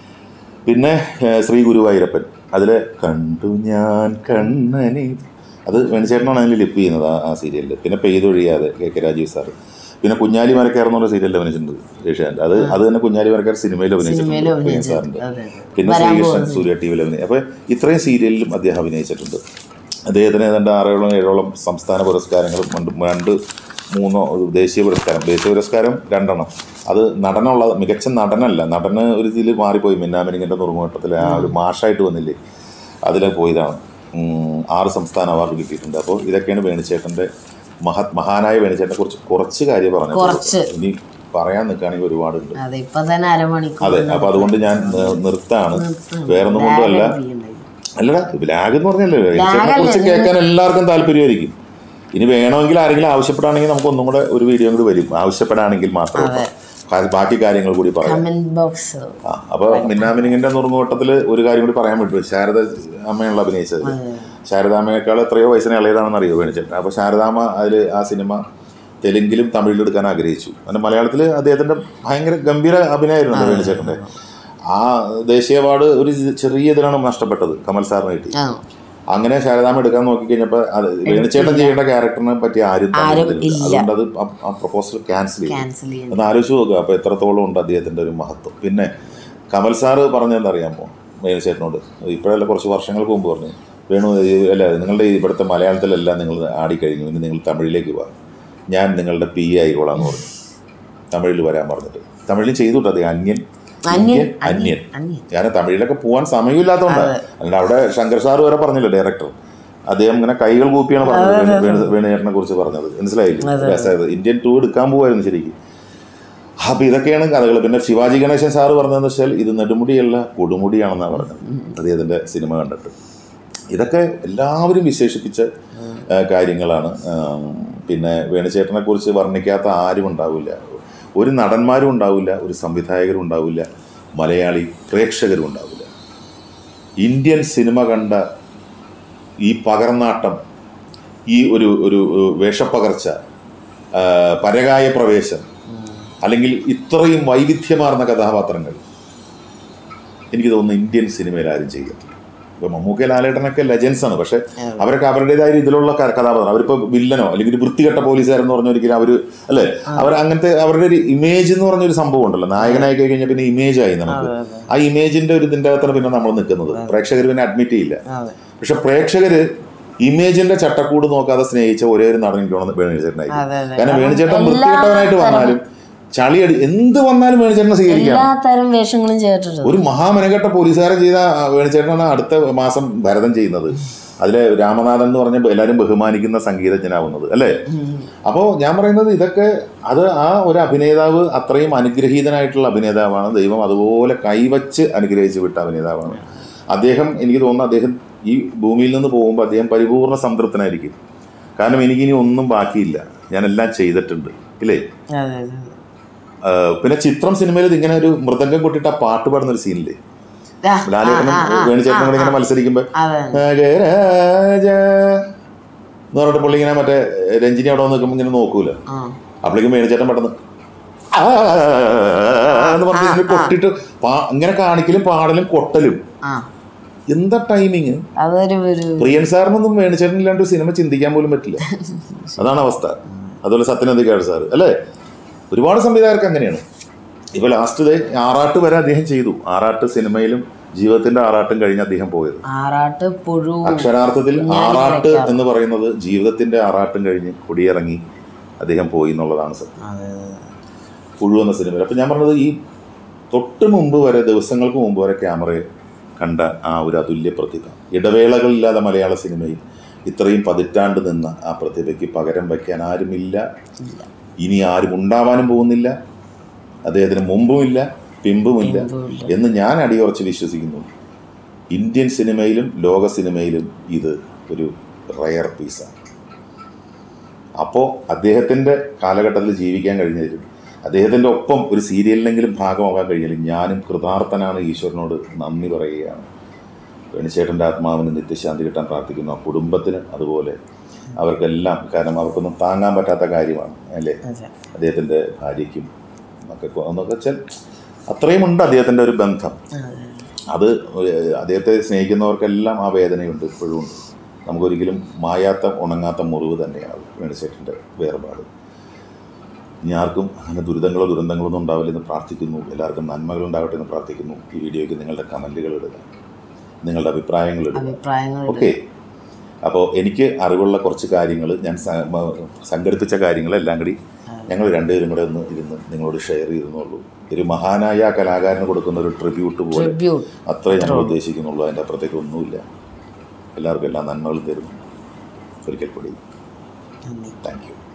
പിന്നെ ഏഹ്, ശ്രീ ഗുരുവായൂരപ്പൻ അതിൽ കണ്ടു ഞാൻ കണ്ണനെ അത് വേണിച്ചേട്ടനാണ് അതിൽ ലിപ്പ് ചെയ്യുന്നത് ആ ആ സീരിയലിൽ പിന്നെ Peythozhiyathe K K Rajeev sir പിന്നെ കുഞ്ഞാലി മരക്കാർ എന്നുള്ള സീരിയലിൽ അഭിനയിച്ചിട്ടുണ്ട് ഏഷ്യാൻ്റെ അത് അത് തന്നെ കുഞ്ഞാലി മരക്കാർ സിനിമയിൽ
സിനിമയിൽ
അഭിനയിച്ചിട്ടുണ്ട് പ്രിയൻ
അഭിനയിച്ചിട്ടുണ്ട്
സാറിൻ്റെ
അതെ അതെ
പിന്നെ ശ്രീകൃഷ്ണൻ സൂര്യ ടി വിയിൽ അഭിനയിച്ചു അപ്പോൾ ഇത്രയും സീരിയലിലും അദ്ദേഹം അഭിനയിച്ചിട്ടുണ്ട് അദ്ദേഹത്തിന് ഏതാണ്ട് ആറോളം ഏഴോളം സംസ്ഥാന പുരസ്കാരങ്ങളും രണ്ട് രണ്ട് മൂന്നോ ഒരു ദേശീയ പുരസ്കാരം ദേശീയ പുരസ്കാരം രണ്ടെണ്ണം അത് നടനുള്ള മികച്ച നടനല്ല നടന് ഒരു ഇതിൽ മാറിപ്പോയി മിന്നാമിനിങ്ങിൻ്റെ നുറുങ്ങുവട്ടത്തിൽ ആ ഒരു മാഷായിട്ട് വന്നില്ലേ അതിൽ പോയതാണ് ഉം, ആറ് സംസ്ഥാന അവാർഡ് കിട്ടിയിട്ടുണ്ട് അപ്പോൾ ഇതൊക്കെയാണ് വേണിച്ചേട്ടൻ്റെ മഹത് മഹാനായ വേണിച്ചേട്ടനെ കുറിച്ച് കുറച്ച് കാര്യം പറഞ്ഞു
കുറച്ച്.
ഇനി പറയാൻ നിൽക്കുകയാണെങ്കിൽ ഒരുപാടുണ്ട്
അതെ ഇപ്പൊ തന്നെ അരമണിക്കൂർ
അതെ അപ്പൊ അതുകൊണ്ട് ഞാൻ നി- നിർത്താണ് വേറൊന്നും കൊണ്ടുമല്ല അല്ലടാ ലാഗ് എന്ന് പറഞ്ഞല്ലേ വേണിച്ചേട്ടനെ കുറിച്ച് കേൾക്കാൻ എല്ലാവർക്കും താല്പര്യമായിരിക്കും ഇനി വേണമെങ്കിൽ ആരെങ്കിലും ആവശ്യപ്പെടുകയാണെങ്കിൽ നമുക്ക് ഒന്നും കൂടെ ഒരു വീഡിയോ കൂടി വരും ആവശ്യപ്പെടുകയാണെങ്കിൽ മാത്രം കാ- ബാക്കി കാര്യങ്ങൾ കൂടി പറയാം
കമന്റ് ബോക്സ്
ആ അപ്പോൾ മിന്നാമിനിങ്ങിന്റെ നുറുങ്ങുവട്ടത്തിൽ ഒരു കാര്യം കൂടി പറയാൻ പറ്റും ശാരദ അമ്മയുള്ള അഭിനയിച്ചത് ശാരദാമ്മയേക്കാൾ എത്രയോ വയസ്സിന് ഇളയതാണെന്ന് അറിയോ വേണിച്ചേട്ടൻ അപ്പോൾ ശാരദാമ്മ അതിൽ ആ സിനിമ തെലുങ്കിലും തമിഴിലും എടുക്കാൻ ആഗ്രഹിച്ചു അങ്ങനെ മലയാളത്തിൽ അദ്ദേഹത്തിൻ്റെ ഭയങ്കര ഗംഭീര അഭിനയമായിരുന്നു വേണിച്ചേട്ടൻ്റെ ആ ദേശീയ അവാർഡ് ഒരു ചെറിയ ഇതിലാണ് നഷ്ടപ്പെട്ടത് കമൽ സാറിന് കിട്ടി
ആ
അങ്ങനെ ശാരദാമ്മ എടുക്കാൻ നോക്കിക്കഴിഞ്ഞപ്പോൾ അത് വേണിച്ചേട്ടൻ ചെയ്യേണ്ട ക്യാരക്ടറിനെ പറ്റി ആരും തന്നിട്ടില്ല.
ഇല്ല.
അതുകൊണ്ട് അത് ആ- ആ പ്രപ്പോസൽ ക്യാൻസൽ ചെയ്തു
ക്യാൻസൽ ചെയ്യുന്നു
ഒന്ന് ആലോചിച്ച് നോക്കുക അപ്പോൾ എത്രത്തോളം ഉണ്ട് അദ്ദേഹത്തിൻ്റെ ഒരു മഹത്വം പിന്നെ കമൽ സാറ് പറഞ്ഞതെന്താ അറിയാമോ വേണുചേട്ടനോട് ഇപ്പോഴല്ല കുറച്ച് വർഷങ്ങൾക്ക് മുമ്പ് പറഞ്ഞു വേണു ഈ അല്ല നിങ്ങളുടെ ഈ ഇവിടുത്തെ മലയാളത്തിലെല്ലാം നിങ്ങൾ ആടിക്കഴിഞ്ഞു ഇനി നിങ്ങൾ തമിഴിലേക്ക് പോകാം ഞാൻ നിങ്ങളുടെ പി ആയിക്കോളാം എന്ന് പറഞ്ഞു തമിഴിൽ വരാൻ പറഞ്ഞിട്ട് തമിഴിൽ ചെയ്തു കേട്ടോ അദ്ദേഹം അന്യൻ
അന്യൻ
അന്യൻ
അന്യൻ
ഞാൻ തമിഴിലൊക്കെ പോകാൻ സമയമില്ലാത്തതുകൊണ്ടാണ് അല്ലാണ്ട് അവിടെ ശങ്കർ സാർ വരെ പറഞ്ഞില്ല ഡയറക്ടർ അദ്ദേഹം ഇങ്ങനെ കൈകൾ കൂപ്പിയാണ് പറഞ്ഞത് വേണു- വേണു വേണുചേട്ടനെ കുറിച്ച് പറഞ്ഞത് മനസ്സിലായില്ലേ രസമായത് ഇന്ത്യൻ ടൂ എടുക്കാൻ പോവായിരുന്നു ശരിക്കും അപ്പം ഇതൊക്കെയാണ് കഥകൾ പിന്നെ ശിവാജി ഗണേശൻ സാറ് പറഞ്ഞതെന്ന് വെച്ചാൽ ഇത് നെടുമുടിയല്ല കൊടുമുടിയാണെന്നാണ് പറഞ്ഞത് അദ്ദേഹത്തിൻ്റെ സിനിമ കണ്ടിട്ട് ഇതൊക്കെ എല്ലാവരും വിശേഷിപ്പിച്ച ആ, കാര്യങ്ങളാണ് ആ, പിന്നെ വേണുചേട്ടനെ കുറിച്ച് വർണ്ണിക്കാത്ത ആരും ഉണ്ടാവില്ല ഒരു നടന്മാരും ഉണ്ടാവില്ല ഒരു സംവിധായകരും ഉണ്ടാവില്ല മലയാളി പ്രേക്ഷകരും ഉണ്ടാവില്ല ഇന്ത്യൻ സിനിമ കണ്ട ഈ പകർന്നാട്ടം ഈ ഒരു ഒരു ഏഹ്, വേഷപ്പകർച്ച ആ, പരകായ പ്രവേശം അല്ലെങ്കിൽ ഇത്രയും വൈവിധ്യമാർന്ന കഥാപാത്രങ്ങൾ എനിക്ക് തോന്നുന്നു ഇന്ത്യൻ സിനിമയിൽ ആരും ചെയ്യത്തില്ല ഇപ്പോൾ മമ്മൂക്ക ലാലേട്ടനൊക്കെ ലെജൻസ് ആണ് പക്ഷെ അവരൊക്കെ അവരുടേതായ രീതിയിലുള്ള ക- കഥാപാത്രം അവരിപ്പോൾ വില്ലനോ അല്ലെങ്കിൽ ഒരു വൃത്തികെട്ട പോലീസുകാരെന്ന് പറഞ്ഞ ഒരിക്കലും അവർ അല്ലേ അവർ അങ്ങനത്തെ അവരുടെ ഒരു ഇമേജ് എന്ന് പറഞ്ഞൊരു സംഭവം ഉണ്ടല്ലോ നായകനായി കഴിഞ്ഞാൽ പിന്നെ ഇമേജ് ആയി നമുക്ക് ആ ഇമേജിന്റെ ഒരു ഇതിൻ്റെ അകത്താണ് പിന്നെ നമ്മൾ നിൽക്കുന്നത് പ്രേക്ഷകർ പിന്നെ അഡ്മിറ്റ് ചെയ്യില്ല
അതെ
പക്ഷെ പ്രേക്ഷകര് ഇമേജിന്റെ ചട്ടക്കൂട് നോക്കാതെ സ്നേഹിച്ച ഒരേ ഒരു നടൻ എനിക്ക് തോന്നുന്നത് വേണുചേട്ടനായി
അതെ, അതെ.
കാരണം വേണുചേട്ടൻ
എല്ലാ
വൃത്തികെട്ടവനായിട്ട് വന്നാലും ചളിയടി എന്ത് വന്നാലും വേണുചേട്ടനെ സ്വീകരിക്കാം
എല്ലാ തരം വേഷങ്ങളും ചെയ്തിട്ടുണ്ട്
ഒരു മഹാമനഘട്ട പോലീസുകാരൻ ചെയ്ത ആ, വേണുചേട്ടനാണ് അടുത്ത മാസം ഭരതം ചെയ്യുന്നത് അതിലെ രാമനാഥൻ എന്ന് പറഞ്ഞ എല്ലാവരും ബഹുമാനിക്കുന്ന സംഗീതജ്ഞനാവുന്നത് അല്ലേ അപ്പോൾ ഞാൻ പറയുന്നത് ഇതൊക്കെ അത് ആ ഒരു അഭിനേതാവ് അത്രയും അനുഗ്രഹീതനായിട്ടുള്ള അഭിനേതാവാണ് ദൈവം അതുപോലെ കൈവച്ച് അനുഗ്രഹിച്ച് വിട്ട അഭിനേതാവാണ് അദ്ദേഹം എനിക്ക് തോന്നുന്നു അദ്ദേഹം ഈ ഭൂമിയിൽ നിന്ന് പോകുമ്പോൾ അദ്ദേഹം പരിപൂർണ്ണ സംതൃപ്തനായിരിക്കും കാരണം എനിക്കിനി ഒന്നും ബാക്കിയില്ല ഞാൻ എല്ലാം ചെയ്തിട്ടുണ്ട് ഇല്ലേ
അതെ അതെ അതെ.
ആ, പിന്നെ ചിത്രം സിനിമയിൽ ഇത് ഇങ്ങനെ ഒരു മൃദംഗം കൊട്ടിട്ട് ആ പാട്ട് പാടുന്ന ഒരു സീനില്ലേ
ആ,
ലാലേട്ടനും
ആ, ആ, ആ,
വേണിച്ചേട്ടനും കൂടെ ഇങ്ങനെ മത്സരിക്കുമ്പോൾ
അതെ
നഗരാജ എന്ന് പറഞ്ഞിട്ട് പുള്ളി ഇങ്ങനെ മറ്റേ രഞ്ജിനി അവിടെ വന്ന് നിൽക്കുമ്പോൾ ഇങ്ങനെ നോക്കൂല
ആ
അപ്പോഴേക്കും വേണിച്ചേട്ടൻ പെട്ടെന്ന് ആ എന്ന് പറഞ്ഞ് ഇങ്ങനെ കൊട്ടിട്ട് പാ- ഇങ്ങനെ കാണിക്കലും പാടലും കൊട്ടലും
ആ
എന്താ ടൈമിങ്
അതൊരു ഒരു
പ്രിയൻ സാറിനൊന്നും വേണിച്ചേട്ടൻ ഇല്ലാണ്ട് ഒരു സിനിമ ചിന്തിക്കാൻ പോലും പറ്റില്ല അതാണ് അവസ്ഥ അതുപോലെ സത്യനന്ദിക്കാട് സാറ് അല്ലേ ഒരുപാട് സംവിധായകർക്ക് അങ്ങനെയാണ് ഇപ്പൊ ലാസ്റ്റ് ദേ ആറാട്ട് വരെ അദ്ദേഹം ചെയ്തു ആറാട്ട് സിനിമയിലും ജീവിതത്തിന്റെ ആറാട്ടും കഴിഞ്ഞ് അദ്ദേഹം പോയത്
ആറാട്ട് പുഴു
അക്ഷരാർത്ഥത്തിൽ
ഞാൻ
ആറാട്ട്
വിളിക്കാം.
എന്ന് പറയുന്നത് ജീവിതത്തിന്റെ ആറാട്ടും കഴിഞ്ഞ് കൊടിയിറങ്ങി അദ്ദേഹം പോയി എന്നുള്ളതാണ് സത്യം
അതെ അതെ
പുഴു എന്ന സിനിമയിൽ അപ്പം ഞാൻ പറഞ്ഞത് ഈ തൊട്ട് മുമ്പ് വരെ ദിവസങ്ങൾക്ക് മുമ്പ് വരെ ക്യാമറയെ കണ്ട ആ ഒരു അതുല്യ പ്രതിഭ ഇടവേളകളില്ലാതെ മലയാള സിനിമയിൽ ഇത്രയും പതിറ്റാണ്ട് നിന്ന ആ പ്രതിഭയ്ക്ക് പകരം വയ്ക്കാൻ ആരുമില്ല ഇനി ആരും ഉണ്ടാവാനും പോകുന്നില്ല അദ്ദേഹത്തിന് മുമ്പുമില്ല പിമ്പുമില്ല
പിമ്പുമില്ല.
എന്ന് ഞാൻ അടിയുറച്ച് വിശ്വസിക്കുന്നു ഇന്ത്യൻ സിനിമയിലും ലോക സിനിമയിലും ഇത് ഒരു റയർ പീസാണ് അപ്പോൾ അദ്ദേഹത്തിൻ്റെ കാലഘട്ടത്തിൽ ജീവിക്കാൻ കഴിഞ്ഞതിലും അദ്ദേഹത്തിൻ്റെ ഒപ്പം ഒരു സീരിയലിനെങ്കിലും ഭാഗമാകാൻ കഴിഞ്ഞാലും ഞാനും കൃതാർത്ഥനാണ് ഈശ്വരനോട് നന്ദി പറയുകയാണ് വേണിച്ചേട്ടൻ്റെ ആത്മാവിന് നിത്യശാന്തി കിട്ടാൻ പ്രാർത്ഥിക്കുന്നു ആ കുടുംബത്തിന് അതുപോലെ അവർക്കെല്ലാം കാരണം അവർക്കൊന്നും താങ്ങാൻ പറ്റാത്ത കാര്യമാണ് അല്ലേ
അതെ
അദ്ദേഹത്തിൻ്റെ ഭാര്യയ്ക്കും മക്കൾക്കും എന്നൊക്കെ വെച്ചാൽ അത്രയും ഉണ്ട് അദ്ദേഹത്തിൻ്റെ ഒരു ബന്ധം
അതെ
അത് ഏഹ്, അദ്ദേഹത്തെ സ്നേഹിക്കുന്നവർക്കെല്ലാം ആ വേദനയുണ്ട് ഇപ്പോഴും ഉണ്ട് നമുക്കൊരിക്കലും മായാത്ത ഉണങ്ങാത്ത മുറിവ് തന്നെയാണ് വേണിച്ചേട്ടൻ്റെ വേർപാട് ഇനി ആർക്കും അങ്ങനെ ദുരിതങ്ങളോ ദുരന്തങ്ങളോ ഒന്നും ഉണ്ടാവില്ലെന്ന് പ്രാർത്ഥിക്കുന്നു എല്ലാവർക്കും നന്മകൾ ഉണ്ടാവട്ടെ എന്ന് പ്രാർത്ഥിക്കുന്നു ഈ വീഡിയോയ്ക്ക് നിങ്ങളുടെ കമൻറ്റുകൾ ഇടുക നിങ്ങളുടെ അഭിപ്രായങ്ങൾ ഇടുക
അഭിപ്രായങ്ങൾ
ഓക്കെ അപ്പോൾ എനിക്ക് അറിവുള്ള കുറച്ച് കാര്യങ്ങൾ ഞാൻ സ- മ- സംഘടിപ്പിച്ച കാര്യങ്ങളെല്ലാം കൂടി ഞങ്ങൾ രണ്ടുപേരും കൂടെ ഒന്ന് ഇരുന്ന് നിങ്ങളോട് ഷെയർ ചെയ്തെന്നുള്ളൂ ഒരു മഹാനായ ആ കലാകാരന് കൊടുക്കുന്ന ഒരു ട്രിബ്യൂട്ട് പോലെ
ട്രിബ്യൂട്ട്
അത്രേ ഞങ്ങൾ ഉദ്ദേശിക്കുന്നുള്ളൂ അതിൻ്റെ അപ്പുറത്തേക്ക് ഒന്നുമില്ല എല്ലാവർക്കും എല്ലാ നന്മകളും തരുന്നു ഒരിക്കൽ കൂടി
നന്ദി
താങ്ക് യു